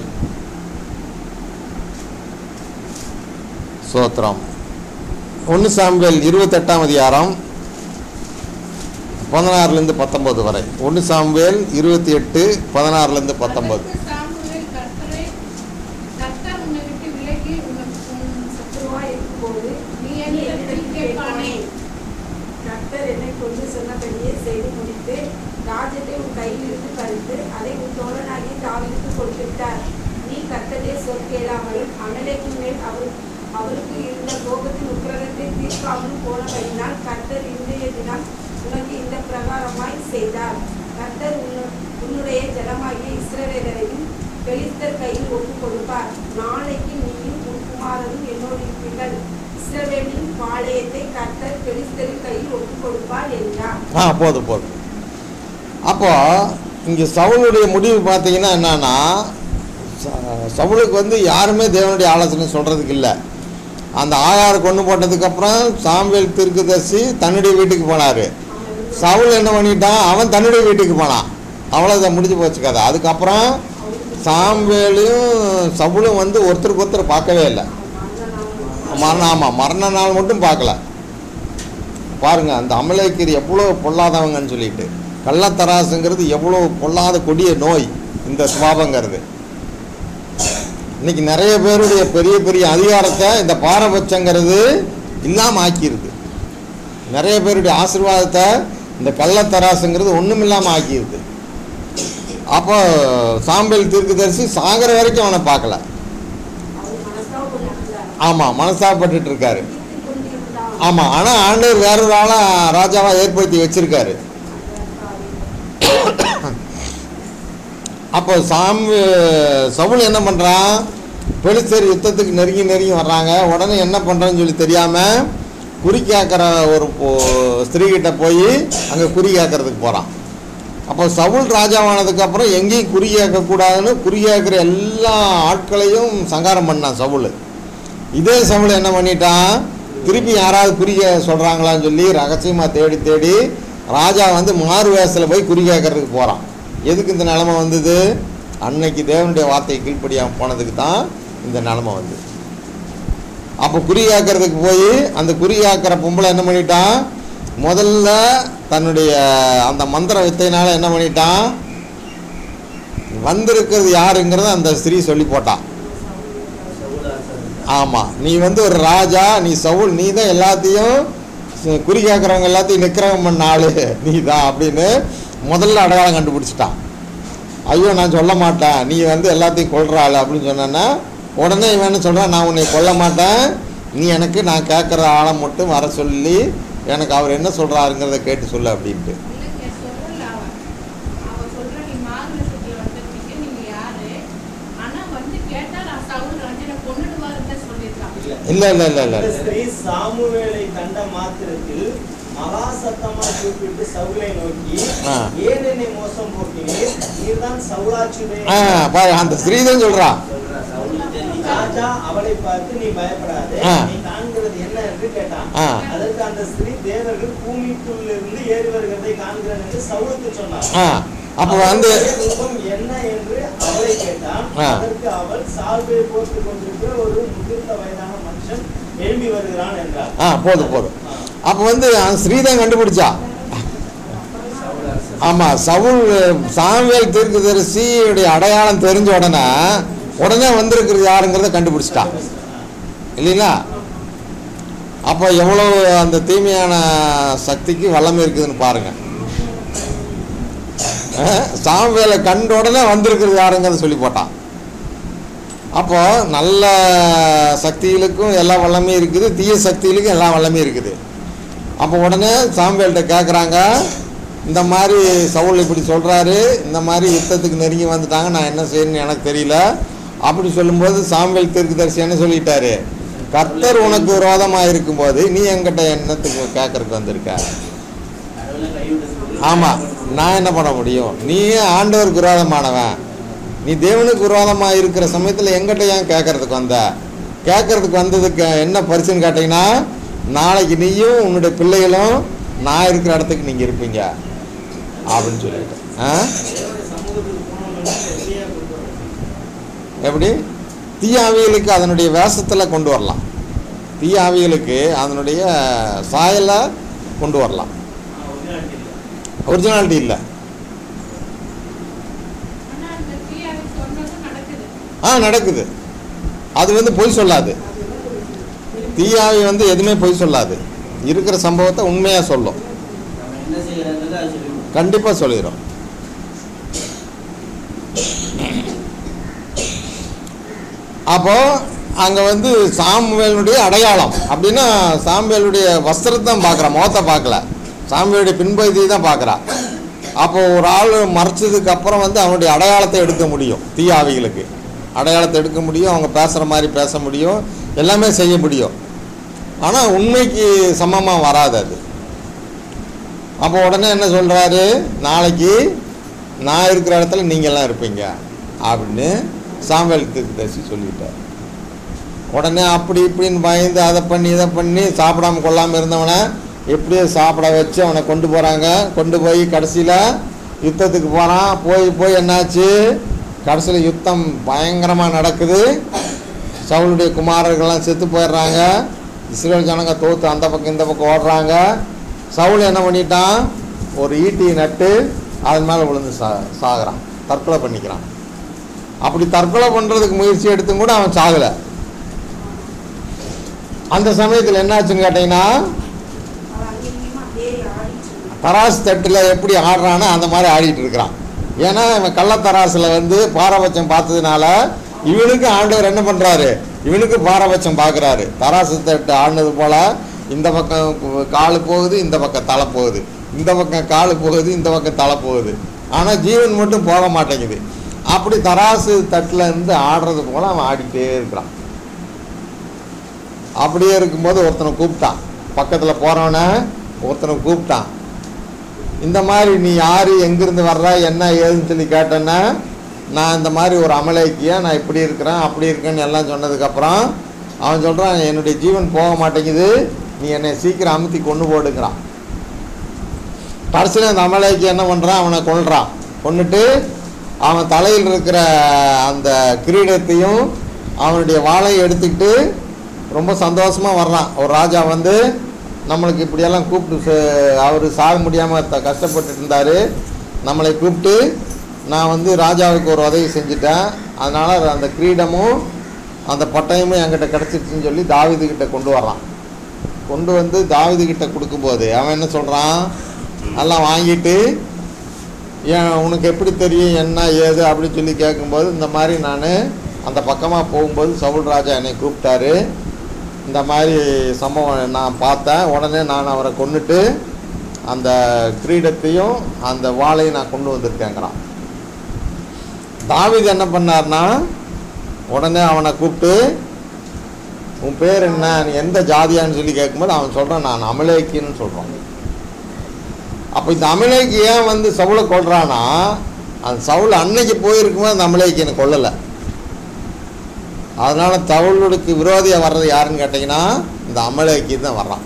சோத்திரம் ஒன்று சாம்பல் இருபத்தெட்டாம் அதிகாரம் பதினாறுலேருந்து பத்தொன்பது வரை ஒன்று சாம்பல் இருபத்தி எட்டு பதினாறுலேருந்து பத்தொன்பது அதற்கு சாமுவேல் கர்த்தரை கர்த்தர் உன்னை விட்டு விலகி உனக்கு உன் சத்துருவாய் இருக்கும்போது நீ என்னிடத்தில் கேட்பானே கர்த்தர் என்னை கொண்டு சொன்னபடியே செய்து முடித்து ராஜ்யத்தை உன் கையில் இருந்து பறித்து அதை உன் தோழனாகிய தாவீதுக்கு கொடுத்துவிட்டார் நீ கர்த்தரே சொல் கேளாமலும் அமலேக்கின் மேல் அவர் அவருக்கு இருந்த கோபத்தின் உக்கிரகத்தை தீர்க்காமலும் போனபடினால் கர்த்தர் இன்றைய தினம் உனக்கு இந்த பிரகாரமாய் செய்தார் கர்த்தர் உன்னு- உன்னுடைய ஜனமாகிய இஸ்ரவேலரையும் பெலிஸ்தர் கையில் ஒப்புக் கொடுப்பார் நாளைக்கு நீயும் உன் குமாரனும் என்னோடு இருப்பீர்கள் இஸ்ரவேலின் பாளையத்தை கர்த்தர் பெலிஸ்தரின் கையில் ஒப்புக் கொடுப்பார் என்றார் ஆ போதும் போதும் அப்போ இங்கே சவுளுடைய முடிவு பார்த்தீங்கன்னா என்னன்னா ச- சவுலுக்கு வந்து யாருமே தேவனுடைய ஆலோசனை சொல்கிறதுக்கு இல்லை அந்த ஆயாரை கொண்டு போட்டதுக்கப்புறம் சாம்பேல் தீர்க்கதரிசி தன்னுடைய வீட்டுக்கு போனார் சவுல் என்ன பண்ணிட்டான் அவன் தன்னுடைய வீட்டுக்கு போனான் அவ்வளோதான் முடிஞ்சு போச்சு கதை அதுக்கப்புறம் சாம்பேலையும் சவுலும் வந்து ஒருத்தருக்கு ஒருத்தர் பார்க்கவே இல்லை மரண ஆமாம் மரண நாள் மட்டும் பார்க்கல பாருங்க அந்த அமலேக்கர் எவ்வளோ பொல்லாதவங்கன்னு சொல்லிட்டு கள்ளத்தராசுங்கிறது எவ்வளோ பொல்லாத கொடிய நோய் இந்த சுவாபங்கிறது இன்னைக்கு நிறைய பேருடைய பெரிய பெரிய அதிகாரத்தை இந்த பாரபட்சங்கிறது இல்லாமல் ஆக்கியிருது நிறைய பேருடைய ஆசீர்வாதத்தை இந்த கள்ளத்தராசுங்கிறது ஒன்றும் இல்லாமல் ஆக்கியிருது அப்போ சாம்பல் தீர்க்கதரிசி சாகர வரைக்கும் அவனை பார்க்கல அவர் மனஸ்தாபப்பட்டிருந்தார். ஆமாம் மனசாப்பட்டுட்டு இருக்காரு தீர்த்துக் கொண்டிருந்தான். ஆமாம் ஆனால் ஆண்டவர் வேற ஒரு ஆளாக ராஜாவாக ஏற்படுத்தி வச்சிருக்காரு அப்போ சாம் சவுல் என்ன பண்ணுறான் பெலிஸ்தர் யுத்தத்துக்கு நெருங்கி நெருங்கி வர்றாங்க உடனே என்ன பண்ணுறேன்னு சொல்லி தெரியாமல் குறி கேட்குற ஒரு பொ- ஸ்திரீகிட்ட போய் அங்கே குறி கேட்கறதுக்கு போகிறான் அப்போ சவுல் ராஜாவானதுக்கப்புறம் எங்கேயும் குறி கேட்கக்கூடாதுன்னு குறி கேட்குற எல்லா ஆட்களையும் சங்காரம் பண்ணான் சவுல் இதே சவுல் என்ன பண்ணிட்டான் திருப்பி யாராவது குறி சொல்கிறாங்களான்னு சொல்லி ரகசியமாக தேடி தேடி ராஜா வந்து மாறு வேஷத்தில் போய் குறி கேட்கறதுக்கு போகிறான் எதுக்கு இந்த நிலமை வந்தது அன்னைக்கு தேவனுடைய வார்த்தை கீழ்ப்படியாமல் போனதுக்கு தான் இந்த நிலமை வந்தது அப்போ குறி காக்கிறதுக்கு போய் அந்த குறி காக்கிற பொம்பளை என்ன பண்ணிட்டான் முதல்ல தன்னுடைய அந்த மந்திர வித்தையினால என்ன பண்ணிட்டான் வந்திருக்கிறது யாருங்கிறத அந்த ஸ்திரீ சொல்லி போட்டான் ஆமாம் நீ வந்து ஒரு ராஜா நீ சவுல் நீ தான் எல்லாத்தையும் ச- குறி கேட்குறவங்க எல்லாத்தையும் நிற்கிறவங்க பண்ண ஆளு நீ தான் அப்படின்னு முதல்ல அடையாளம் கண்டுபிடிச்சிட்டான் ஐயோ நான் சொல்ல மாட்டேன் நீ வந்து எல்லாத்தையும் கொல்ற ஆளு அப்படின்னு சொன்னேன்னா உடனே இவன் என்ன சொல்கிறான் நான் உன்னை கொல்ல மாட்டேன் நீ எனக்கு நான் கேட்குற ஆளை மட்டும் வர சொல்லி எனக்கு அவர் என்ன சொல்கிறாருங்கிறத கேட்டு சொல்லு அப்படின்ட்டு இல்லைங்க சொல்லல அவ அவ சொல்ற நீ மார்கசத்துல வந்திருக்கீங்க நீங்க யாரு ஆனா வந்து கேட்டா நான் சவுல் ரஞ்சனை கொண்டுடுவாருன்னு சொல்லியிருக்கான் இல்லை இல்லை இல்லை இல்லை அந்த ஸ்திரீ சாமுவேலை கண்ட மாத்திரத்தில் மகா சத்தமா கூப்பிட்டு சவுலை நோக்கி ஆ. ஏன் என்னை மோசம் போக்கினீர் நீர்தான் சவுலாச்சுதே ஆ பாரு அந்த ஸ்திரீ தான் சொல்கிறான் ராஜா அவளை பார்த்து நீ பயப்படாதே ஆ. நீ காண்கிறது என்ன என்று கேட்டான் ஆ அதற்கு அந்த ஸ்திரீ தேவர்கள் பூமிக்குள்ளிருந்து ஏறி வருகிறதை காண்கிறேன் என்று சவுலுக்கு சொன்னார் ஆ அப்போ வந்து அவளுடைய ரூபம் என்ன என்று அவளை கேட்டான் ஆ. அதற்கு அவள் சால்வை போட்டுக் கொண்டிருக்கிற ஒரு முதிர்ந்த வயதான மனுஷன் எழும்பி வருகிறான் என்றார் ஆ போதும் போதும் ஆ. அப்போ வந்து அந்த ஸ்ரீ தான் கண்டுபிடிச்சா ஆமாம் சவுல் சாமுவேல் தீர்க்கதரிசியுடைய அடையாளம் தெரிஞ்ச உடனே உடனே வந்திருக்கிறது யாருங்கிறத கண்டுபிடிச்சிட்டான் இல்லைங்களா அப்போ எவ்வளோ அந்த தீமையான சக்திக்கு வல்லமை இருக்குதுன்னு பாருங்க அஹ், சாமுவேலை கண்ட உடனே வந்திருக்கிறது யாருங்கிறத சொல்லி போட்டான் அப்போ நல்ல சக்திகளுக்கும் எல்லா வல்லமையும் இருக்குது தீய சக்திகளுக்கும் எல்லா வல்லமையும் இருக்குது அப்போ உடனே சாமுவேல்கிட்ட கேட்குறாங்க இந்த மாதிரி சவுல் இப்படி சொல்கிறாரு இந்த மாதிரி யுத்தத்துக்கு நெருங்கி வந்துட்டாங்க நான் என்ன செய்யணும்னு எனக்கு தெரியல அப்படி சொல்லும்போது சாமுவேல் தீர்க்கதரிசி என்ன சொல்லிட்டாரு கர்த்தர் உனக்கு விரோதமாக இருக்கும்போது நீ என்கிட்ட என்னத்துக்கு கேட்கறதுக்கு வந்திருக்க கடவுளை கைவிட்டு ஆமாம் நான் என்ன பண்ண முடியும் நீ ஆண்டவருக்கு விரோதமானவன் நீ தேவனுக்கு விரோதமாக இருக்கிற சமயத்தில் எங்கிட்ட ஏன் கேட்கறதுக்கு வந்த கேட்கறதுக்கு வந்ததுக்கு என்ன பரிசுன்னு கேட்டிங்கன்னா நாளைக்கு நீயும் உன்னுடைய பிள்ளைகளும் நான் இருக்கிற இடத்துக்கு நீங்கள் இருப்பீங்க அப்படின்னு சொல்லிட்டு ஆ தேவனுடைய சமூகத்துக்கு போனோம்னா எப்படியா கொண்டு வரணும் எப்படி தீய ஆவிகளுக்கு அதனுடைய வேஷத்தில் கொண்டு வரலாம் தீய ஆவிகளுக்கு அதனுடைய சாயலை கொண்டு வரலாம் ஒரிஜினாலிட்டி இல்லை ஒரிஜினாலிட்டி இல்லை ஆனா அந்த தீயாவை சொன்னதும் நடக்குது ஆ நடக்குது அது வந்து பொய் சொல்லாது தீயாவி வந்து எதுவுமே பொய் சொல்லாது இருக்கிற சம்பவத்தை உண்மையாக சொல்லும் நம்ம என்ன செய்யறதுன்னு அது சொல்லிவிடும் கண்டிப்பாக சொல்லிடும் அப்போ அங்கே வந்து சாமுவேலுடைய அடையாளம் அப்படின்னா சாமுவேலுடைய வஸ்திரத்தை தான் பார்க்குறா முகத்தை பார்க்கல சாமுவேலுடைய பின்பகுதியை தான் பார்க்குறா அப்போ ஒரு ஆள் மறைச்சதுக்கு அப்புறம் வந்து அவனுடைய அடையாளத்தை எடுக்க முடியும் தீயாவிகளுக்கு அடையாளத்தை எடுக்க முடியும் அவங்க பேசுகிற மாதிரி பேச முடியும் எல்லாமே செய்ய முடியும் ஆனால் உண்மைக்கு சமமாக வராது அது அப்போ உடனே என்ன சொல்கிறாரு நாளைக்கு நான் இருக்கிற இடத்துல நீங்கள்லாம் இருப்பீங்க அப்படின்னு சாம்பல் தீர்க்கதரிசி சொல்லிட்டார் உடனே அப்படி இப்படின்னு பயந்து அதை பண்ணி இதை பண்ணி சாப்பிடாம கொள்ளாமல் இருந்தவனை எப்படியோ சாப்பிட வச்சு அவனை கொண்டு போகிறாங்க கொண்டு போய் கடைசியில் யுத்தத்துக்கு போகிறான் போய் போய் என்னாச்சு கடைசியில் யுத்தம் பயங்கரமாக நடக்குது சவுளுடைய குமாரர்கள்லாம் செத்து போயிடுறாங்க இஸ்ரேல் ஜனங்க தோத்து அந்த பக்கம் இந்த பக்கம் ஓடுறாங்க சவுல் என்ன பண்ணிட்டான் ஒரு ஈட்டியை நட்டு அதன் மேலே விழுந்து சா சாகுறான் தற்கொலை பண்ணிக்கிறான் அப்படி தற்கொலை பண்ணுறதுக்கு முயற்சி எடுத்தும் கூட அவன் சாகலை அந்த சமயத்தில் என்னாச்சுன்னு கேட்டிங்கன்னா அவன் அங்கேயுமா அப்படியே ஆடிட்டு இருந்தான். தராசு தட்டில் எப்படி ஆடுறானோ அந்த மாதிரி ஆடிட்டு இருக்கிறான் ஏன்னா இவன் கள்ளத்தராசில் வந்து பாரபட்சம் பார்த்ததுனால இவனுக்கு ஆண்டவர் என்ன பண்ணுறாரு இவனுக்கு பாரபட்சம் பார்க்குறாரு தராசு தட்டு ஆடினது போல் இந்த பக்கம் கால் போகுது இந்த பக்கம் தலை போகுது இந்த பக்கம் கால் போகுது இந்த பக்கம் தலை போகுது ஆனால் ஜீவன் மட்டும் போக மாட்டேங்குது அப்படி தராசு தட்டில் இருந்து ஆடுறது போல் அவன் ஆடிட்டே இருக்கிறான் அப்படியே இருக்கும்போது ஒருத்தனை கூப்பிட்டான் பக்கத்தில் போகிறவனை ஒருத்தனை கூப்பிட்டான் இந்த மாதிரி நீ யார் எங்கேருந்து வர்ற என்ன ஏதுன்னு சொல்லி கேட்டேன்னா நான் இந்த மாதிரி ஒரு அமலேக்கியா நான் இப்படி இருக்கிறேன் அப்படி இருக்கேன்னு எல்லாம் சொன்னதுக்கப்புறம் அவன் சொல்கிறான் என்னுடைய ஜீவன் போக மாட்டேங்குது நீ என்னை சீக்கிரம் அமுத்தி கொண்டு போடுங்கிறான் கடைசியில் அந்த அமலேக்கி என்ன பண்ணுறான் அவனை கொல்றான் கொன்னுட்டு அவன் தலையில் இருக்கிற அந்த கிரீடத்தையும் அவனுடைய வாளையும் எடுத்துக்கிட்டு ரொம்ப சந்தோஷமாக வர்றான் ஒரு ராஜா வந்து நம்மளுக்கு இப்படியெல்லாம் கூப்பிட்டு அவர் சாக முடியாமல் த கஷ்டப்பட்டுட்டு இருந்தார் நம்மளை கூப்பிட்டு நான் வந்து ராஜாவுக்கு ஒரு உதவி செஞ்சுட்டேன் அதனால் அந்த கிரீடமும் அந்த பட்டயமும் என்கிட்ட கிடச்சிருச்சுன்னு சொல்லி தாவீதுகிட்ட கொண்டு வர்றான் கொண்டு வந்து தாவீதுகிட்ட கொடுக்கும்போது அவன் என்ன சொல்கிறான் எல்லாம் வாங்கிட்டு ஏன் உனக்கு எப்படி தெரியும் என்ன ஏது அப்படின்னு சொல்லி கேட்கும்போது இந்த மாதிரி நான் அந்த பக்கமாக போகும்போது சவுல் ராஜா என்னை கூப்பிட்டாரு இந்த மாதிரி சம்பவம் நான் பார்த்தேன் உடனே நான் அவரை கொன்னுட்டு அந்த கிரீடத்தையும் அந்த வாளையும் நான் கொண்டு வந்திருக்கேங்கிறான் தாவீது என்ன பண்ணார்னா உடனே அவனை கூப்பிட்டு உன் பேர் என்ன நீ எந்த ஜாதியான்னு சொல்லி கேட்கும்போது அவன் சொல்கிறான் நான் அமலேக்கின்னு சொல்கிறான் அப்போ இந்த அமலேக்கு ஏன் வந்து சவுளை கொல்றானா அந்த சவுல் அன்னைக்கு போயிருக்கும்போது அந்த அமலேக்கியனை கொல்லலை அதனால தவுளுக்கு விரோதியாக வர்றது யாருன்னு கேட்டிங்கன்னா இந்த அமலேக்கி தான் வர்றான்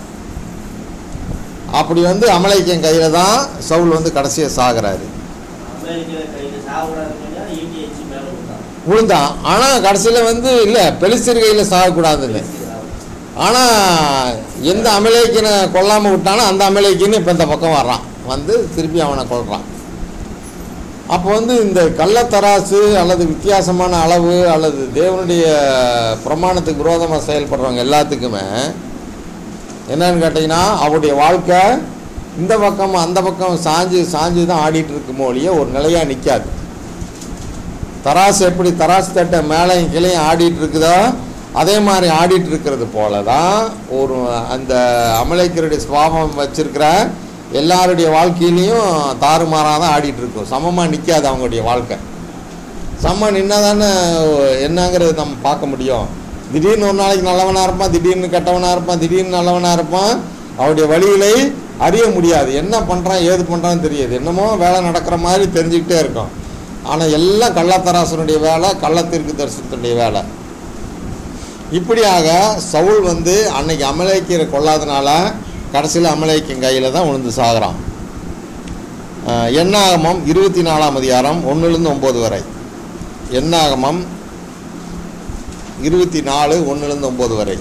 அப்படி வந்து அமலேக்கியன் கையில் தான் சவுல் வந்து கடைசியாக சாகுறாரு அமெரிக்கிற கையில் சாப்பிடாதுன்னு ஈட்டி வச்சு மேலே விட்டான் விழுந்தான் ஆனால் கடைசியில் வந்து இல்லை பெலிஸ்தர் கையில் சாகக்கூடாதுன்னு ஆனால் எந்த அமலேக்கினை கொல்லாமல் விட்டானோ அந்த அமலேக்கின்னு இப்போ இந்த பக்கம் வர்றான் வந்து திருப்பி அவனை கொல்றான் அப்போ வந்து இந்த கள்ளத்தராசு அல்லது வித்தியாசமான அளவு அல்லது தேவனுடைய பிரமாணத்துக்கு விரோதமாக செயல்படுறவங்க எல்லாத்துக்குமே என்னன்னு கேட்டிங்கன்னா அவருடைய வாழ்க்கை இந்த பக்கம் அந்த பக்கம் சாஞ்சு சாஞ்சு தான் ஆடிட்டு இருக்குமோ ஒழிய ஒரு நிலையாக நிற்காது தராசு எப்படி தராசு தட்டை மேலேயும் கீழேயும் ஆடிட்டு இருக்குதோ அதே மாதிரி ஆடிட்டு இருக்கிறது போல தான் ஒரு அந்த அமலைக்கருடைய சுவாபம் வச்சிருக்கிற எல்லாருடைய வாழ்க்கையிலையும் தாறுமாறாக தான் ஆடிட்டு இருக்கும் சமமாக நிற்காது அவங்களுடைய வாழ்க்கை சம நின்னா தானே என்னங்கிறது நம்ம பார்க்க முடியும் திடீர்னு ஒரு நாளைக்கு நல்லவனாக இருப்பான் திடீர்னு கெட்டவனாக இருப்பான் திடீர்னு நல்லவனாக இருப்பான் அவருடைய வழிகளை அறிய முடியாது என்ன பண்ணுறான் ஏது பண்ணுறான்னு தெரியாது என்னமோ வேலை நடக்கிற மாதிரி தெரிஞ்சுக்கிட்டே இருக்கும் ஆனால் எல்லாம் கள்ளத்தராசனுடைய வேலை கள்ளத்திற்கு தரிசனத்துடைய வேலை இப்படியாக சவுல் வந்து அன்னைக்கு அமலேக்கியரை கொள்ளாதனால கடைசியில் அமலேக்கின் கையில் தான் விழுந்து சாகுறான் அஹ் எண்ணாகமம் இருபத்தி நாலாம் அதிகாரம் ஒன்றுலேருந்து ஒம்பது வரை எண்ணாகமம் இருபத்தி நாலு ஒன்றுலேருந்து ஒம்பது வரை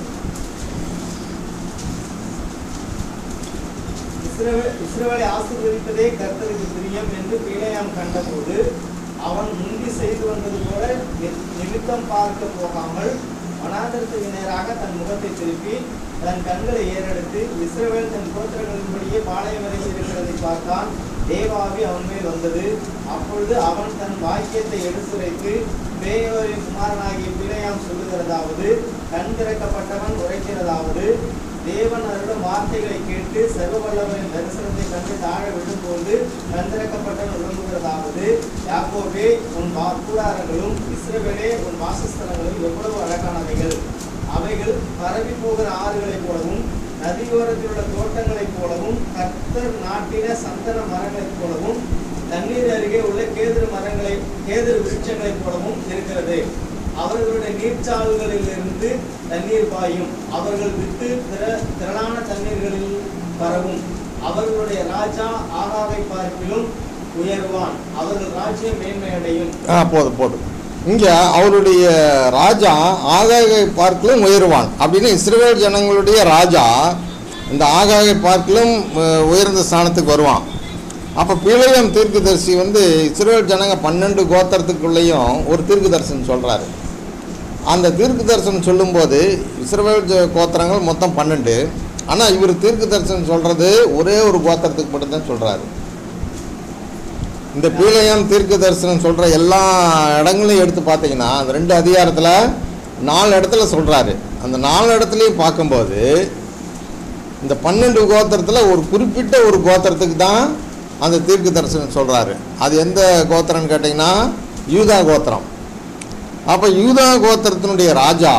இஸ்ரவேல் இஸ்ரவேலை ஆசீர்வதிப்பதே கர்த்தருக்கு பிரியம் என்று பிலேயாம் கண்டபோது அவன் முந்தி செய்து வந்தது போல நி- நிமித்தம் பார்க்க போகாமல் வனாந்தரத்துக்கு நேராக தன் முகத்தை திருப்பி தன் கண்களை ஏறெடுத்து இஸ்ரவேல் தன் கோத்திரங்களின்படியே பாளையம் வரை இருக்கிறதை பார்த்தான் தேவாவி அவன் மேல் வந்தது அப்பொழுது அவன் தன் வாக்கியத்தை எடுத்துரைத்து பேயோரின் குமாரனாகிய பிழையாம் சொல்லுகிறதாவது கண் திறக்கப்பட்டவன் உரைக்கிறதாவது தேவன் அருளும் வார்த்தைகளை கேட்டு சர்வவல்லவரின் தரிசனத்தை கண்டு தாழ விடும்போது கண் திறக்கப்பட்டவன் விளங்குகிறதாவது யாக்கோபே உன் வா- கூடாரங்களும் இஸ்ரவேலே உன் வாசஸ்தலங்களும் எவ்வளவு அழகானவைகள் அவைகள் பரவி போகிற ஆறுகளைப் போலவும் நதியோரத்தில் உள்ள தோட்டங்களைப் போலவும் கர்த்தர் நாட்டின சந்தன மரங்களைப் போலவும் தண்ணீர் அருகே உள்ள கேதுரு மரங்களை கேதுரு விருட்சங்களைப் போலவும் இருக்கிறது அவர்களுடைய நீர்ச்சால்களிலிருந்து தண்ணீர் பாயும் அவர்கள் விட்டு திர திரளான தண்ணீர்களில் பரவும் அவர்களுடைய ராஜா ஆகாவை பார்க்கிலும் உயர்வான் அவர்கள் ராஜ்யம் மேன்மையடையும் ஆ போதும் போதும் இங்கே அவருடைய ராஜா ஆகாய பார்க்கிலும் உயருவான் அப்படின்னு இஸ்ரவேல் ஜனங்களுடைய ராஜா இந்த ஆகாய பார்க்கிலும் அஹ், உயர்ந்த ஸ்தானத்துக்கு வருவான் அப்போ பிழையம் தீர்க்கதரிசி வந்து இஸ்ரவேல் ஜனங்க பன்னெண்டு கோத்திரத்துக்குள்ளேயும் ஒரு தீர்க்கதரிசனம் சொல்கிறாரு அந்த தீர்க்க தரிசனம் சொல்லும்போது இஸ்ரவேல் ஜ- கோத்திரங்கள் மொத்தம் பன்னெண்டு ஆனால் இவர் தீர்க்க தரிசனம் சொல்கிறது ஒரே ஒரு கோத்திரத்துக்கு மட்டும்தான் சொல்கிறாரு இந்த பீலையம் தீர்க்க தரிசனம் சொல்கிற எல்லா இடங்களையும் எடுத்து பார்த்தீங்கன்னா அந்த ரெண்டு அதிகாரத்தில் நாலு இடத்துல சொல்கிறாரு அந்த நாலு இடத்துலையும் பார்க்கும்போது இந்த பன்னெண்டு கோத்திரத்தில் ஒரு குறிப்பிட்ட ஒரு கோத்திரத்துக்கு தான் அந்த தீர்க்க தரிசனம் சொல்கிறாரு அது எந்த கோத்திரம்னு கேட்டிங்கன்னா யூதா கோத்திரம் அப்போ யூதா கோத்திரத்தினுடைய ராஜா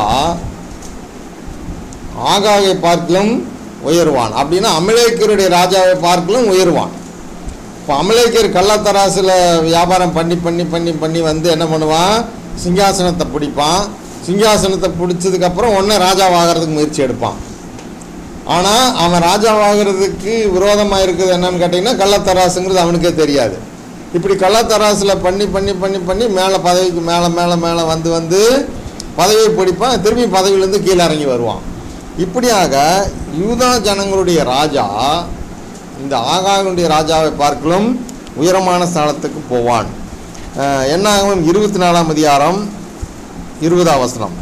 ஆகாயை பார்க்கிலும் உயர்வான் அப்படின்னா அமலேக்கருடைய ராஜாவை பார்க்கிலும் உயர்வான் இப்போ அமலேக்கர் கள்ளத்தராசில் வியாபாரம் பண்ணி பண்ணி பண்ணி பண்ணி வந்து என்ன பண்ணுவான் சிங்காசனத்தை பிடிப்பான் சிங்காசனத்தை பிடிச்சதுக்கப்புறம் உடனே ராஜாவாகிறதுக்கு முயற்சி எடுப்பான் ஆனால் அவன் ராஜாவாகிறதுக்கு விரோதமாக இருக்குது என்னன்னு கேட்டிங்கன்னா கள்ளத்தராசுங்கிறது அவனுக்கே தெரியாது இப்படி கள்ளத்தராசில் பண்ணி பண்ணி பண்ணி பண்ணி மேலே பதவிக்கு மேலே மேலே மேலே வந்து வந்து பதவியை பிடிப்பான் திரும்பி பதவியிலேருந்து கீழே இறங்கி வருவான் இப்படியாக யூதா ஜனங்களுடைய ராஜா இந்த ஆகாயனுடைய ராஜாவை பார்க்கலும் உயரமான ஸ்தானத்துக்கு போவான் அஹ் என்ன ஆகும் இருபத்தி நாலாம் அதிகாரம் இருபதாம் வசனம்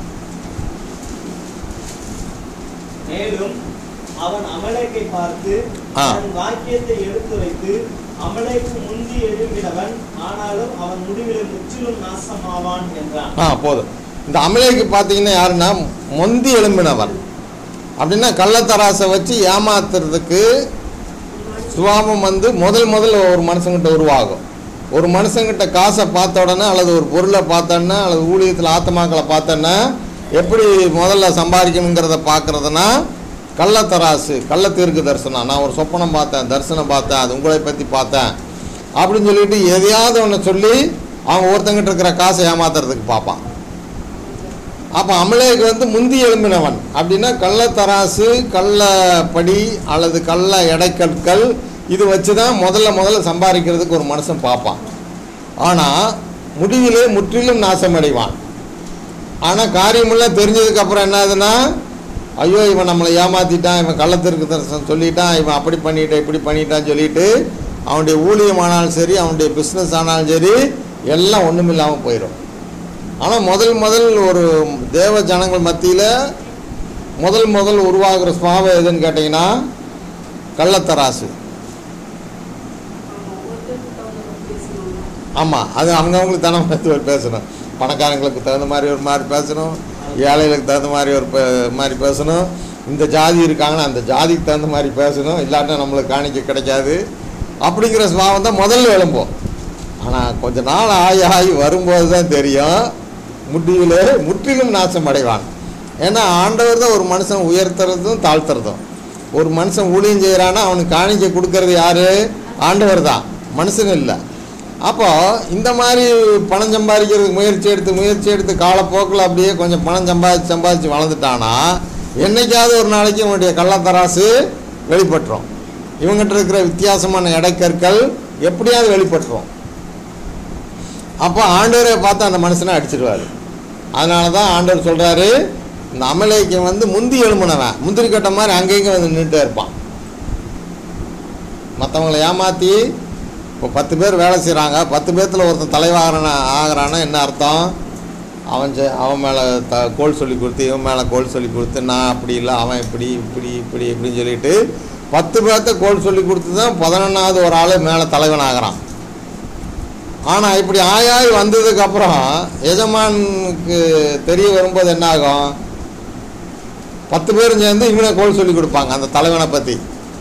மேலும் அவன் அமலேக்கை பார்த்து ஆ. தன் வாக்கியத்தை எடுத்துரைத்து அமலேக்கு முந்தி எழும்பினவன் ஆனாலும் அவன் முடிவில் முற்றிலும் நாசமாவான் என்றான் ஆ போதும் இந்த அமலேக்கு பார்த்தீங்கன்னா யாருன்னா மொந்தி எழும்பினவன் அப்படின்னா கள்ளத்தராசை வச்சு ஏமாத்துறதுக்கு சுபாவம் வந்து முதல் முதல்ல ஒரு மனுஷங்கிட்ட உருவாகும் ஒரு மனுஷங்கிட்ட காசை பார்த்த உடனே அல்லது ஒரு பொருளை பார்த்தோன்னா அல்லது ஊழியத்தில் ஆத்மாக்களை பார்த்தோன்னா எப்படி முதல்ல சம்பாதிக்கணுங்கிறத பார்க்குறதுனா கள்ளத்தராசு கள்ள தீர்க்கு தரிசனம் நான் ஒரு சொப்பனம் பார்த்தேன் தரிசனம் பார்த்தேன் அது உங்களை பற்றி பார்த்தேன் அப்படின்னு சொல்லிட்டு எதையாவது ஒன்று சொல்லி அவன் ஒருத்தங்கிட்ட இருக்கிற காசை ஏமாத்துறதுக்கு பார்ப்பான் அப்போ அமலேக்கு வந்து முந்தி எழும்பினவன் அப்படின்னா கள்ளத்தராசு கள்ளப்படி அல்லது கள்ள எடைக்கற்கள் இது வச்சு தான் முதல்ல முதல்ல சம்பாதிக்கிறதுக்கு ஒரு மனுஷன் பார்ப்பான் ஆனால் முடிவிலே முற்றிலும் நாசமடைவான் ஆனால் காரியமெல்லாம் தெரிஞ்சதுக்கப்புறம் என்ன ஆகுதுன்னா ஐயோ இவன் நம்மளை ஏமாத்திட்டான் இவன் கள்ளத்திற்கு தரிசனம் சொல்லிட்டான் இவன் அப்படி பண்ணிட்டான் இப்படி பண்ணிட்டான்னு சொல்லிட்டு அவனுடைய ஊழியம் ஆனாலும் சரி அவனுடைய பிஸ்னஸ் ஆனாலும் சரி எல்லாம் ஒன்றுமில்லாமல் போயிடும் ஆனால் முதல் முதல் ஒரு தேவ ஜனங்கள் மத்தியில் முதல் முதல் உருவாகிற சுவாபம் எதுன்னு கேட்டிங்கன்னா கள்ளத்தராசு ஆமா, ஒருத்தருக்கு தகுந்தவங்க பேசுவாங்க. ஆமாம் அது அவங்கவுங்களுக்கு தகுந்த மாதிரி பேசணும் பணக்காரங்களுக்கு தகுந்த மாதிரி ஒரு மாதிரி பேசணும் ஏழைகளுக்கு தகுந்த மாதிரி ஒரு பே- மாதிரி பேசணும் இந்த ஜாதி இருக்காங்கன்னா அந்த ஜாதிக்கு தகுந்த மாதிரி பேசணும் இல்லாட்டா நம்மளுக்கு காணிக்க கிடைக்காது அப்படிங்கிற சுபாவம் தான் முதல்ல எழும்போம் ஆனால் கொஞ்ச நாள் ஆகி ஆகி வரும்போது தான் தெரியும் முடிவில் முற்றிலும் நாசம் அடைவான் ஏன்னா ஆண்டவர் தான் ஒரு மனுஷன் உயர்த்துறதும் தாழ்த்துறதும் ஒரு மனுஷன் ஊழியம் செய்கிறான்னா அவனுக்கு காணிக்கை கொடுக்கறது யாரு ஆண்டவர் தான் மனுஷன் இல்லை அப்போ இந்த மாதிரி பணம் சம்பாதிக்கிறதுக்கு முயற்சி எடுத்து முயற்சி எடுத்து காலப்போக்கில் அப்படியே கொஞ்சம் பணம் சம்பாதிச்சு சம்பாதிச்சு வளர்ந்துட்டானா என்னைக்காவது ஒரு நாளைக்கு இவனுடைய கள்ளத்தராசு வெளிப்பட்டுரும் இவங்ககிட்ட இருக்கிற வித்தியாசமான எடைக்கற்கள் எப்படியாவது வெளிப்பட்டுரும் அப்போ ஆண்டவரை பார்த்து அந்த மனுஷனை அடிச்சிடுவார் அதனால தான் ஆண்டவர் சொல்கிறாரு இந்த அமலேக்கு வந்து முந்தி எழும்புனவன் முந்திரி கட்ட மாதிரி அங்கேயும் வந்து நின்றுட்டே இருப்பான் மற்றவங்களை ஏமாற்றி இப்போ பத்து பேர் வேலை செய்கிறாங்க பத்து பேர்த்தில் ஒருத்தன் தலைவாகரன ஆகிறான்னா என்ன அர்த்தம் அவன் செ- அவன் மேலே த கோல் சொல்லி கொடுத்து இவன் மேலே கோல் சொல்லி கொடுத்து நான் அப்படி இல்லை அவன் இப்படி இப்படி இப்படி இப்படின்னு சொல்லிட்டு பத்து பேர்த்த கோல் சொல்லி கொடுத்து தான் பதினொன்றாவது ஒரு ஆள் மேலே தலைவன் ஆகிறான் ஆனால் இப்படி ஆயாய் வந்ததுக்கப்புறம் எஜமானுக்கு தெரிய வரும்போது என்ன ஆகும் பத்து பேரும் சேர்ந்து இவனை கோல் சொல்லி கொடுப்பாங்க அந்த தலைவனை பற்றி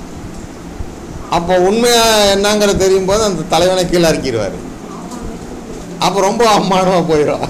அப்போ உண்மையாக என்னங்கிறது தெரியும் போது அந்த தலைவனை கீழே இறக்கிடுவார் அப்போ ரொம்ப அவமானமாக போயிடும்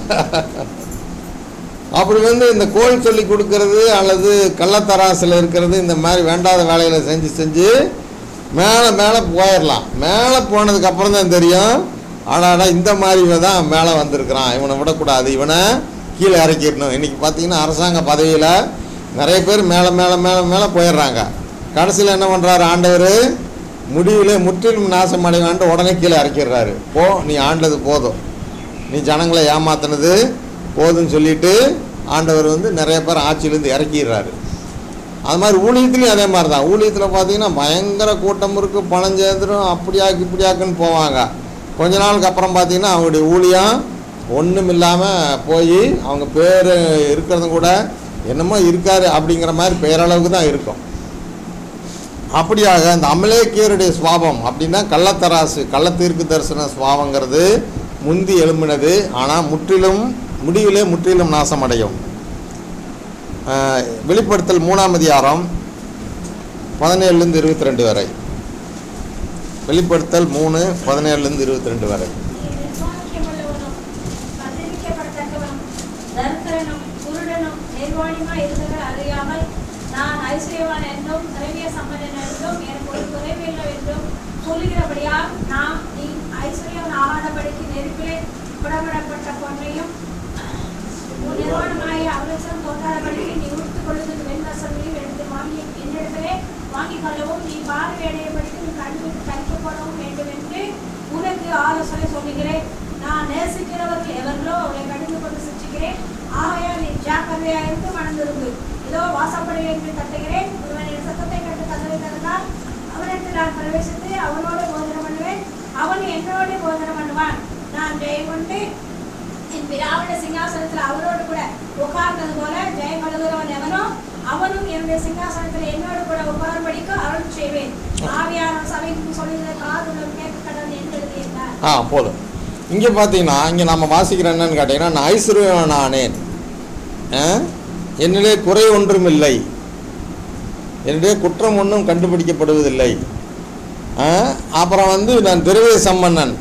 அப்படி வந்து இந்த கோல் சொல்லி கொடுக்கறது அல்லது கள்ளத்தராசில் இருக்கிறது இந்த மாதிரி வேண்டாத வேலைகளை செஞ்சு செஞ்சு மேலே மேலே போயிடலாம் மேலே போனதுக்கு அப்புறம் தான் தெரியும் ஆடாடா இந்த மாதிரி இவன் தான் மேலே வந்திருக்கிறான் இவனை விடக்கூடாது இவனை கீழே இறக்கிடணும் இன்றைக்கி பார்த்தீங்கன்னா அரசாங்க பதவியில் நிறைய பேர் மேலே மேலே மேலே மேலே போயிடுறாங்க கடைசியில் என்ன பண்ணுறாரு ஆண்டவர் முடிவில் முற்றிலும் நாசம் அடைவான்ட்டு உடனே கீழே இறக்கிடுறாரு போ நீ ஆண்டது போதும் நீ ஜனங்களை ஏமாத்தினது போதுன்னு சொல்லிட்டு ஆண்டவர் வந்து நிறைய பேர் ஆட்சியிலேருந்து இறக்கிடுறாரு அது மாதிரி ஊழியத்துலேயும் அதே மாதிரி தான் ஊழியத்தில் பார்த்தீங்கன்னா பயங்கர கூட்டம் இருக்குது பணம் சேர்ந்துடும் அப்படியாக்கு இப்படியாக்குன்னு போவாங்க கொஞ்ச நாளுக்கு அப்புறம் பார்த்தீங்கன்னா அவங்களுடைய ஊழியம் ஒன்றும் இல்லாமல் போய் அவங்க பேர் இருக்கிறதும் கூட என்னமோ இருக்காரு அப்படிங்கிற மாதிரி பேரளவுக்கு தான் இருக்கும் அப்படியாக அந்த அமலேக்கியருடைய சுவாபம் அப்படின்னா கள்ளத்தராசு கள்ளத்தீர்க்கு தரிசன சுவாபங்கிறது முந்தி எழும்பினது ஆனால் முற்றிலும் முடிவிலே முற்றிலும் நாசமடையும் ஆஹ், வெளிப்படுத்தல் மூணாம் அதிகாரம் பதினேழுலேருந்து இருபத்தி ரெண்டு வரை வெளிப்படுத்தல் மூணு பதினேழுலேருந்து இருபத்தி ரெண்டு வரை நீ நிர்வாகியமுள்ளவனும், கண்டிரிக்கப்படத்தக்கவனும், தரித்திரனும், குருடனும், நிர்வாணியுமாய் இருந்தவர் அறியாமல், நான் ஐஸ்வர்யவான் என்றும், திரவிய சம்பன்னன் என்றும், எனக்கு ஒரு குறைவில்லை என்றும் சொல்லுகிறபடியால், நாம் நீ ஐஸ்வர்யவான் ஆகாதபடிக்கு நெருப்பிலே புடமிடப்பட்ட பொன்னையும், உன் நிர்வாணமாகிய அவலட்சணம் தோன்றாதபடிக்கு நீ உடுத்திக் கொள்ளுகிற வெண்வஸ்திரங்களையும் எடுத்து வாங்கி என்னிடத்திலே வாங்கிக் கொள்ளவும் நீ பார்வையடையபடிக்கு உன் கண்ணுக்கு தரிக்கப்படவும் வேண்டும் என்று உனக்கு ஆலோசனை சொல்லுகிறேன் நான் நேசிக்கிறவர்கள் எவர்களோ அவர்களை கடிந்து கொண்டு சிரிச்சுக்கிறேன் ஆகையால் நீ ஜாக்கிரதையாயிருந்து மணந்திருந்து இதோ வாசப்படிகள் என்று தட்டுகிறேன் ஒருவன் என் சத்தத்தை கண்டு கதவை திறந்தால் அவனுக்கு நான் பிரவேசித்து அவனோடு போதனம் பண்ணுவேன் அவன் என்னோடு போதனம் பண்ணுவான் நான் ஜெயம் கொண்டு என் பிதாவுடைய சிங்காசனத்தில் அவரோடு கூட உட்கார்ந்தது போல ஜெயம் அழுகிறவன் எவனோ அவனும் என்னுடைய சிங்காசனத்தில் என்னோடு கூட உட்காரும்படிக்கு அருள் செய்வேன் ஆவியான சபைக்கு சொல்லுகிற காதுடன் கேட்க கடவுள் என்று எழுதியிருந்தார் ஆ போதும் இங்கே பார்த்தீங்கன்னா இங்கே நம்ம வாசிக்கிற என்னன்னு கேட்டிங்கன்னா நான் ஐஸ்வர்யவான் ஆனேன் ஆ? என்னிலே குறை ஒன்றும் இல்லை என்னுடைய குற்றம் ஒன்றும் கண்டுபிடிக்கப்படுவதில்லை ஆ? அப்புறம் வந்து நான் திரவிய சம்பன்னன்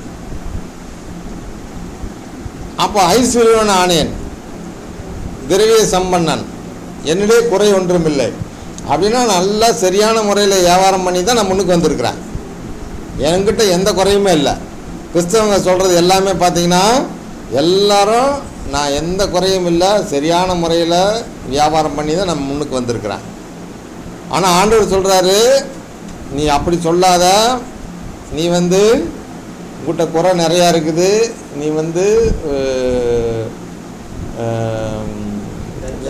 அப்போ ஐஸ்வர்யவன் ஆனேன் திரவிய சம்பன்னன் என்னிலே குறை ஒன்றும் இல்லை அப்படின்னா நல்லா சரியான முறையில் வியாபாரம் பண்ணி தான் நான் முன்னுக்கு வந்திருக்கிறேன் என்கிட்ட எந்த குறையுமே இல்லை கிறிஸ்தவங்க சொல்கிறது எல்லாமே பார்த்தீங்கன்னா எல்லாரும் நான் எந்த குறையும் இல்லை சரியான முறையில் வியாபாரம் பண்ணி தான் நான் முன்னுக்கு வந்திருக்கிறேன் ஆனால் ஆண்டவர் சொல்கிறாரு நீ அப்படி சொல்லாத நீ வந்து உங்கள்கிட்ட குறை நிறையா இருக்குது நீ வந்து அஹ், அஹ்,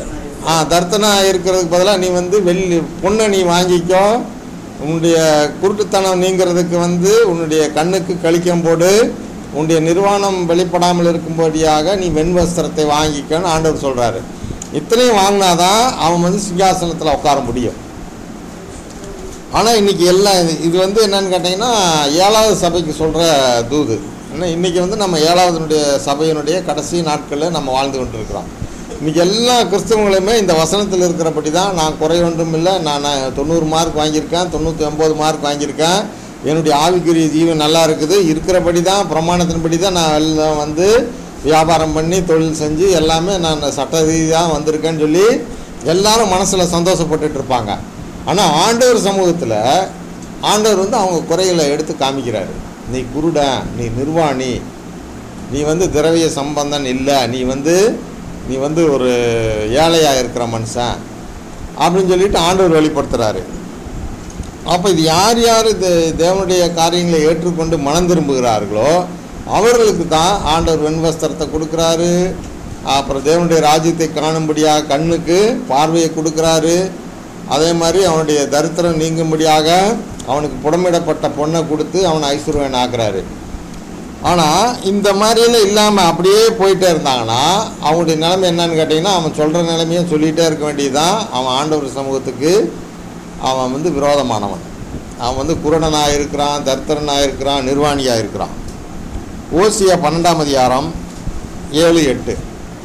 ஆ தர்த்தனாக இருக்கிறதுக்கு பதிலாக நீ வந்து வெள்ளி பொண்ணை நீ வாங்கிக்கோ உன்னுடைய குருட்டுத்தனம் நீங்கிறதுக்கு வந்து உன்னுடைய கண்ணுக்கு கழிக்கம் போடு உன்னுடைய நிர்வாணம் வெளிப்படாமல் இருக்கும்படியாக நீ வெண் வஸ்திரத்தை வாங்கிக்கன்னு ஆண்டவர் சொல்கிறாரு இத்தனையும் வாங்கினாதான் அவன் வந்து சிங்காசனத்தில் உட்கார முடியும் ஆனால் இன்றைக்கி எல்லாம் இது இது வந்து என்னன்னு கேட்டிங்கன்னா ஏழாவது சபைக்கு சொல்கிற தூது ஏன்னா இன்றைக்கி வந்து நம்ம ஏழாவதுனுடைய சபையினுடைய கடைசி நாட்களில் நம்ம வாழ்ந்து கொண்டிருக்கிறோம் இன்றைக்கி எல்லா கிறிஸ்தவங்களுமே இந்த வசனத்தில் இருக்கிறபடி தான் நான் குறை ஒன்றும் இல்லை நான் நான் தொண்ணூறு மார்க் வாங்கியிருக்கேன் தொண்ணூற்றி ஒம்பது மார்க் வாங்கியிருக்கேன் என்னுடைய ஆவிக்குரிய ஜீவன் நல்லா இருக்குது இருக்கிறபடி தான் பிரமாணத்தின்படி தான் நான் எல்லாம் வந்து வியாபாரம் பண்ணி தொழில் செஞ்சு எல்லாமே நான் சட்ட ரீதியாக வந்திருக்கேன்னு சொல்லி எல்லாரும் மனசில் சந்தோஷப்பட்டுட்டு இருப்பாங்க ஆனால் ஆண்டவர் சமூகத்தில் ஆண்டவர் வந்து அவங்க குறைகளை எடுத்து காமிக்கிறாரு நீ குருடன் நீ நிர்வாணி நீ வந்து திரவிய சம்பந்தன் இல்லை நீ வந்து நீ வந்து ஒரு ஏழையாக இருக்கிற மனுஷன் அப்படின்னு சொல்லிட்டு ஆண்டவர் வெளிப்படுத்துகிறாரு அப்போ இது யார் யார் இது தேவனுடைய காரியங்களை ஏற்றுக்கொண்டு மனம் திரும்புகிறார்களோ அவர்களுக்கு தான் ஆண்டவர் வெண்வஸ்திரத்தை கொடுக்குறாரு அப்புறம் தேவனுடைய ராஜ்யத்தை காணும்படியாக கண்ணுக்கு பார்வையை கொடுக்குறாரு அதே மாதிரி அவனுடைய தரித்திரம் நீங்கும்படியாக அவனுக்கு புடமிடப்பட்ட பொண்ணை கொடுத்து அவனை ஐஸ்வர்யன் ஆக்குறாரு ஆனால் இந்த மாதிரியெல்லாம் இல்லாமல் அப்படியே போயிட்டே இருந்தாங்கன்னா அவங்களுடைய நிலைமை என்னன்னு கேட்டிங்கன்னா அவன் சொல்கிற நிலைமையும் சொல்லிகிட்டே இருக்க வேண்டியதுதான் அவன் ஆண்டவர் சமூகத்துக்கு அவன் வந்து விரோதமானவன் அவன் வந்து குருடனாக இருக்கிறான் தரித்திரனாக இருக்கிறான் நிர்வாணியாக இருக்கிறான் ஓசியா பன்னெண்டாம் அதிகாரம் ஏழு எட்டு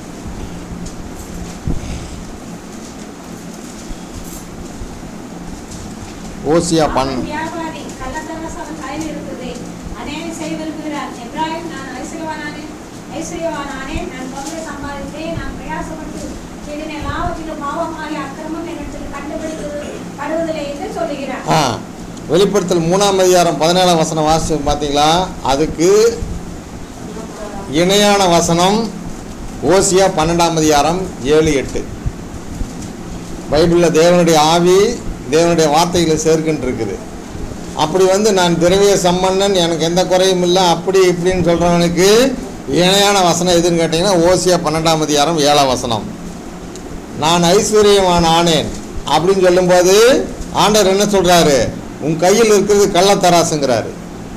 ஓசியா பன் அவன் வியாபாரி கள்ளத்தரசு அவன் கையில் இருக்குது அநேகம் செய்ய விரும்புகிறார் எப்ராஹிம் நான் ஐஸ்வர்யவானானேன் ஐஸ்வர்யவானானேன் நான் பொருளை சம்பாதித்தேன் நான் பிரயாசப்பட்டு செய்தின லாபத்திலும் பாவமாகிய அக்கிரமம் என்னிடத்தில் கண்டுபிடித்தது படுவதில்லை என்று சொல்லுகிறார் ஆ வெளிப்படுத்தல் மூணாம் அதிகாரம் பதினேழாம் வசனம் வாசி பார்த்தீங்களா அதுக்கு இணையான வசனம் ஓசியா பன்னெண்டாம் அதிகாரம் ஏழு எட்டு பைபிளில் தேவனுடைய ஆவி தேவனுடைய வார்த்தைகளை சேர்க்கின்னு இருக்குது அப்படி வந்து நான் திரவிய சம்பன்னன் எனக்கு எந்த குறையும் இல்லை அப்படி இப்படின்னு சொல்கிறவனுக்கு இணையான வசனம் எதுன்னு கேட்டிங்கன்னா ஓசியா பன்னெண்டாம் அதிகாரம் ஏழாம் வசனம் நான் ஐஸ்வர்யவான் ஆனேன் அப்படின்னு சொல்லும்போது ஆண்டவர் என்ன சொல்கிறாரு உன் கையில் இருக்கிறது கள்ளத்தராசுங்கிறாரு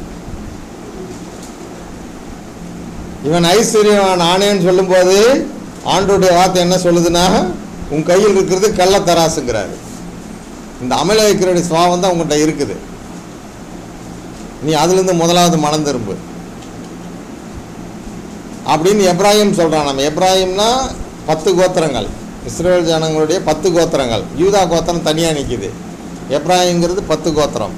இவன் ஐஸ்வர்யவான் ஆனேன்னு சொல்லும்போது ஆண்டோடைய வார்த்தை என்ன சொல்லுதுன்னா உன் கையில் இருக்கிறது கள்ளத்தராசுங்கிறாரு இந்த அமலேக்கருடைய சுவாபம் தான் உங்கள்கிட்ட இருக்குது நீ அதுலேருந்து முதலாவது மனம் திரும்பு அப்படின்னு எப்ராஹிம் சொல்கிறான் நம்ம எப்ராஹிம்னா பத்து கோத்திரங்கள் இஸ்ரேல் ஜனங்களுடைய பத்து கோத்திரங்கள் யூதா கோத்திரம் தனியாக நிற்கிது எப்ராஹிம்ங்கிறது பத்து கோத்திரம்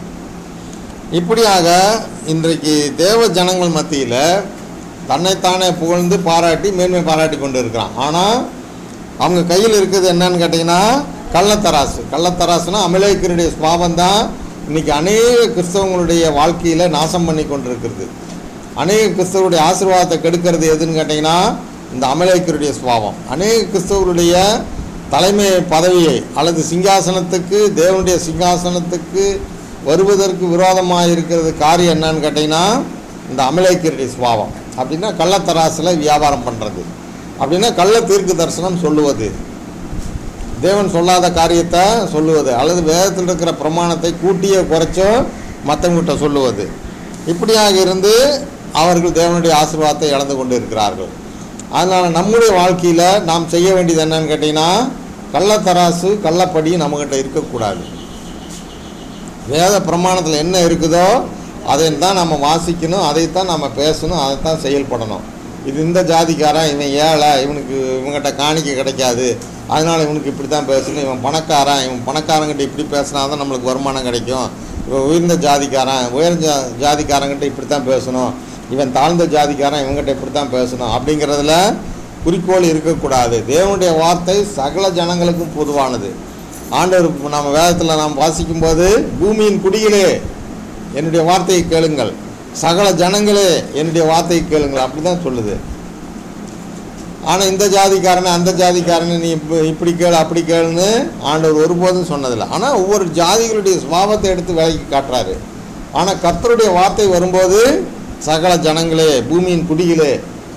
இப்படியாக இன்றைக்கு தேவ ஜனங்கள் மத்தியில் தன்னைத்தானே புகழ்ந்து பாராட்டி மேன்மை பாராட்டி கொண்டு இருக்கிறான் ஆனால் அவங்க கையில் இருக்கிறது என்னன்னு கேட்டிங்கன்னா கள்ளத்தராசு கள்ளத்தராசுனா அமலேக்கருடைய சுவாபம் தான் இன்னைக்கு அநேக கிறிஸ்தவங்களுடைய வாழ்க்கையில் நாசம் பண்ணி கொண்டிருக்கிறது அநேக கிறிஸ்தவருடைய ஆசீர்வாதத்தை கெடுக்கிறது எதுன்னு கேட்டிங்கன்னா இந்த அமலேக்கருடைய சுவாபம் அநேக கிறிஸ்தவருடைய தலைமை பதவியை அல்லது சிங்காசனத்துக்கு தேவனுடைய சிங்காசனத்துக்கு வருவதற்கு விரோதமாக இருக்கிறது காரியம் என்னன்னு கேட்டிங்கன்னா இந்த அமலேக்கருடைய சுவாபம் அப்படின்னா கள்ளத்தராசில் வியாபாரம் பண்ணுறது அப்படின்னா கள்ள தீர்க்கு தரிசனம் சொல்லுவது தேவன் சொல்லாத காரியத்தை சொல்லுவது அல்லது வேதத்தில் இருக்கிற பிரமாணத்தை கூட்டியோ குறைச்சோ மற்றவங்கிட்ட சொல்லுவது இப்படியாக இருந்து அவர்கள் தேவனுடைய ஆசீர்வாதத்தை இழந்து கொண்டு இருக்கிறார்கள் அதனால் நம்முடைய வாழ்க்கையில் நாம் செய்ய வேண்டியது என்னன்னு கேட்டிங்கன்னா கள்ளத்தராசு கள்ளப்படி நம்மக்கிட்ட இருக்கக்கூடாது வேத பிரமாணத்தில் என்ன இருக்குதோ அதை தான் நம்ம வாசிக்கணும் அதைத்தான் நம்ம பேசணும் அதைத்தான் செயல்படணும் இது இந்த ஜாதிக்காரன் இவன் ஏழை இவனுக்கு இவங்ககிட்ட காணிக்க கிடைக்காது அதனால் இவனுக்கு இப்படி தான் பேசணும் இவன் பணக்காரன் இவன் பணக்காரங்கிட்ட இப்படி பேசினா தான் நம்மளுக்கு வருமானம் கிடைக்கும் இவன் உயர்ந்த ஜாதிக்காரன் உயர்ந்த ஜாதிக்காரங்கிட்ட இப்படி தான் பேசணும் இவன் தாழ்ந்த ஜாதிக்காரன் இவங்ககிட்ட இப்படி தான் பேசணும் அப்படிங்கிறதுல குறிக்கோள் இருக்கக்கூடாது தேவனுடைய வார்த்தை சகல ஜனங்களுக்கும் பொதுவானது ஆண்டவர் நம்ம வேதத்தில் நாம் வாசிக்கும்போது பூமியின் குடிகளே என்னுடைய வார்த்தையை கேளுங்கள் சகல ஜனங்களே என்னுடைய வார்த்தையை கேளுங்கள் அப்படி தான் சொல்லுது ஆனால் இந்த ஜாதிக்காரனை அந்த ஜாதிக்காரனை நீ இப்ப இப்படி கேளு அப்படி கேளுன்னு ஆண்டவர் ஒருபோதும் சொன்னதில்லை ஆனால் ஒவ்வொரு ஜாதிகளுடைய சுபாவத்தை எடுத்து வேலைக்கு காட்டுறாரு ஆனால் கர்த்தருடைய வார்த்தை வரும்போது சகல ஜனங்களே பூமியின் குடிகளே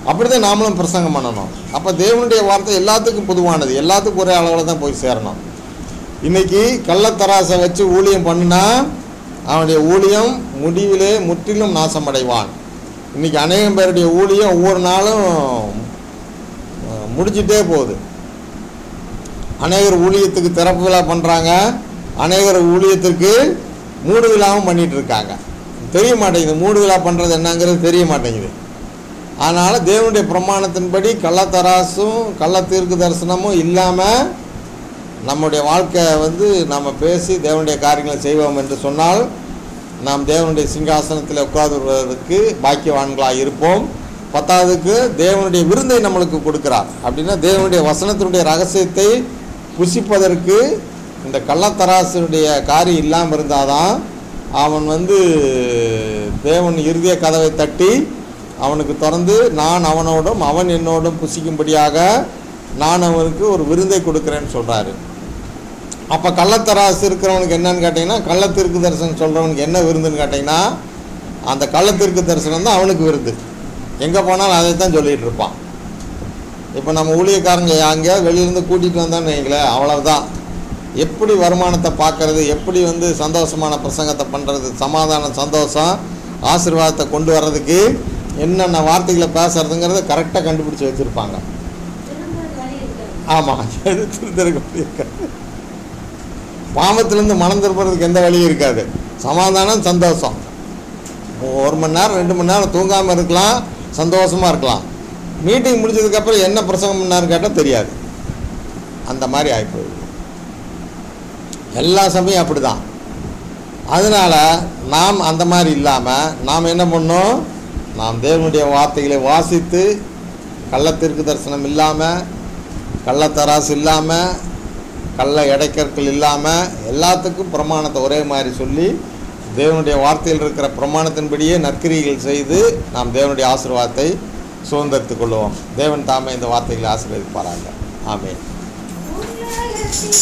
அப்படி தான் நாமளும் பிரசங்கம் பண்ணணும் அப்போ தேவனுடைய வார்த்தை எல்லாத்துக்கும் பொதுவானது எல்லாத்துக்கும் ஒரே அளவில் தான் போய் சேரணும் இன்னைக்கு கள்ளத்தராசை வச்சு ஊழியம் பண்ணுனா அவனுடைய ஊழியம் முடிவிலே முற்றிலும் நாசமடைவான் இன்னைக்கு அநேகம் பேருடைய ஊழியம் ஒவ்வொரு நாளும் அஹ், முடிஞ்சிட்டே போகுது அநேகர் ஊழியத்துக்கு திறப்பு விழா பண்ணுறாங்க அநேகர் ஊழியத்திற்கு மூடு விழாவும் பண்ணிட்டு இருக்காங்க தெரிய மாட்டேங்குது மூடு விழா பண்ணுறது என்னங்கிறது தெரிய மாட்டேங்குது அதனால் தேவனுடைய பிரமாணத்தின்படி கள்ளத்தராசும் கள்ள தீர்க்கு தரிசனமும் இல்லாமல் நம்முடைய வாழ்க்கை வந்து நம்ம பேசி தேவனுடைய காரியங்களை செய்வோம் என்று சொன்னால் நாம் தேவனுடைய சிங்காசனத்தில் உட்கார்ந்துருவதற்கு பாக்கியவான்களாக இருப்போம் பத்தாவதுக்கு தேவனுடைய விருந்தை நம்மளுக்கு கொடுக்கிறார் அப்படின்னா தேவனுடைய வசனத்தினுடைய ரகசியத்தை புசிப்பதற்கு இந்த கள்ளத்தராசனுடைய காரியம் இல்லாமல் இருந்தாதான் அவன் வந்து தேவன் இறுதிய கதவை தட்டி அவனுக்கு திறந்து நான் அவனோடும் அவன் என்னோடும் புசிக்கும்படியாக நான் அவனுக்கு ஒரு விருந்தை கொடுக்குறேன்னு சொல்கிறாரு அப்போ கள்ளத்தராசு இருக்கிறவனுக்கு என்னன்னு கேட்டிங்கன்னா கள்ளத்திற்கு தரிசனம் சொல்கிறவனுக்கு என்ன விருந்துன்னு கேட்டிங்கன்னா அந்த கள்ளத்திற்கு தரிசனம் தான் அவனுக்கு விருந்து எங்கே போனாலும் அதை தான் சொல்லிகிட்டு இருப்பான் இப்போ நம்ம ஊழியக்காரங்க அங்கேயாவது வெளியிலேருந்து கூட்டிகிட்டு வந்தான்னு வைங்களேன் அவ்வளவுதான் எப்படி வருமானத்தை பார்க்கறது எப்படி வந்து சந்தோஷமான பிரசங்கத்தை பண்ணுறது சமாதானம் சந்தோஷம் ஆசீர்வாதத்தை கொண்டு வர்றதுக்கு என்னென்ன வார்த்தைகளை பேசுறதுங்கிறத கரெக்டாக கண்டுபிடிச்சி வச்சுருப்பாங்க திரும்புறது வழி இருக்காது ஆமாம் எது திருத்தருக்கு வழி இருக்காது பாவத்திலேருந்து மனம் திருப்புறதுக்கு எந்த வழியும் இருக்காது சமாதானம் சந்தோஷம் ஒரு மணி நேரம் ரெண்டு மணி நேரம் தூங்காமல் இருக்கலாம் சந்தோஷமாக இருக்கலாம் மீட்டிங் முடிஞ்சதுக்கப்புறம் என்ன பிரசங்கம் பண்ணாருன்னு கேட்டால் தெரியாது அந்த மாதிரி ஆகிப்போகுது எல்லா சமயம் அப்படி தான் அதனால் நாம் அந்த மாதிரி இல்லாமல் நாம் என்ன பண்ணோம் நாம் தேவனுடைய வார்த்தைகளை வாசித்து கள்ளத்திற்கு தரிசனம் இல்லாமல் கள்ளத்தராசு இல்லாமல் கள்ள எடைக்கற்கள் இல்லாமல் எல்லாத்துக்கும் பிரமாணத்தை ஒரே மாதிரி சொல்லி தேவனுடைய வார்த்தையில் இருக்கிற பிரமாணத்தின்படியே நற்கிரிகள் செய்து நாம் தேவனுடைய ஆசீர்வாதத்தை சுதந்திரத்துக் கொள்வோம் தேவன் தாமே இந்த வார்த்தைகளை ஆசீர்வதிப்பாராங்க ஆமென் உலகத்தில்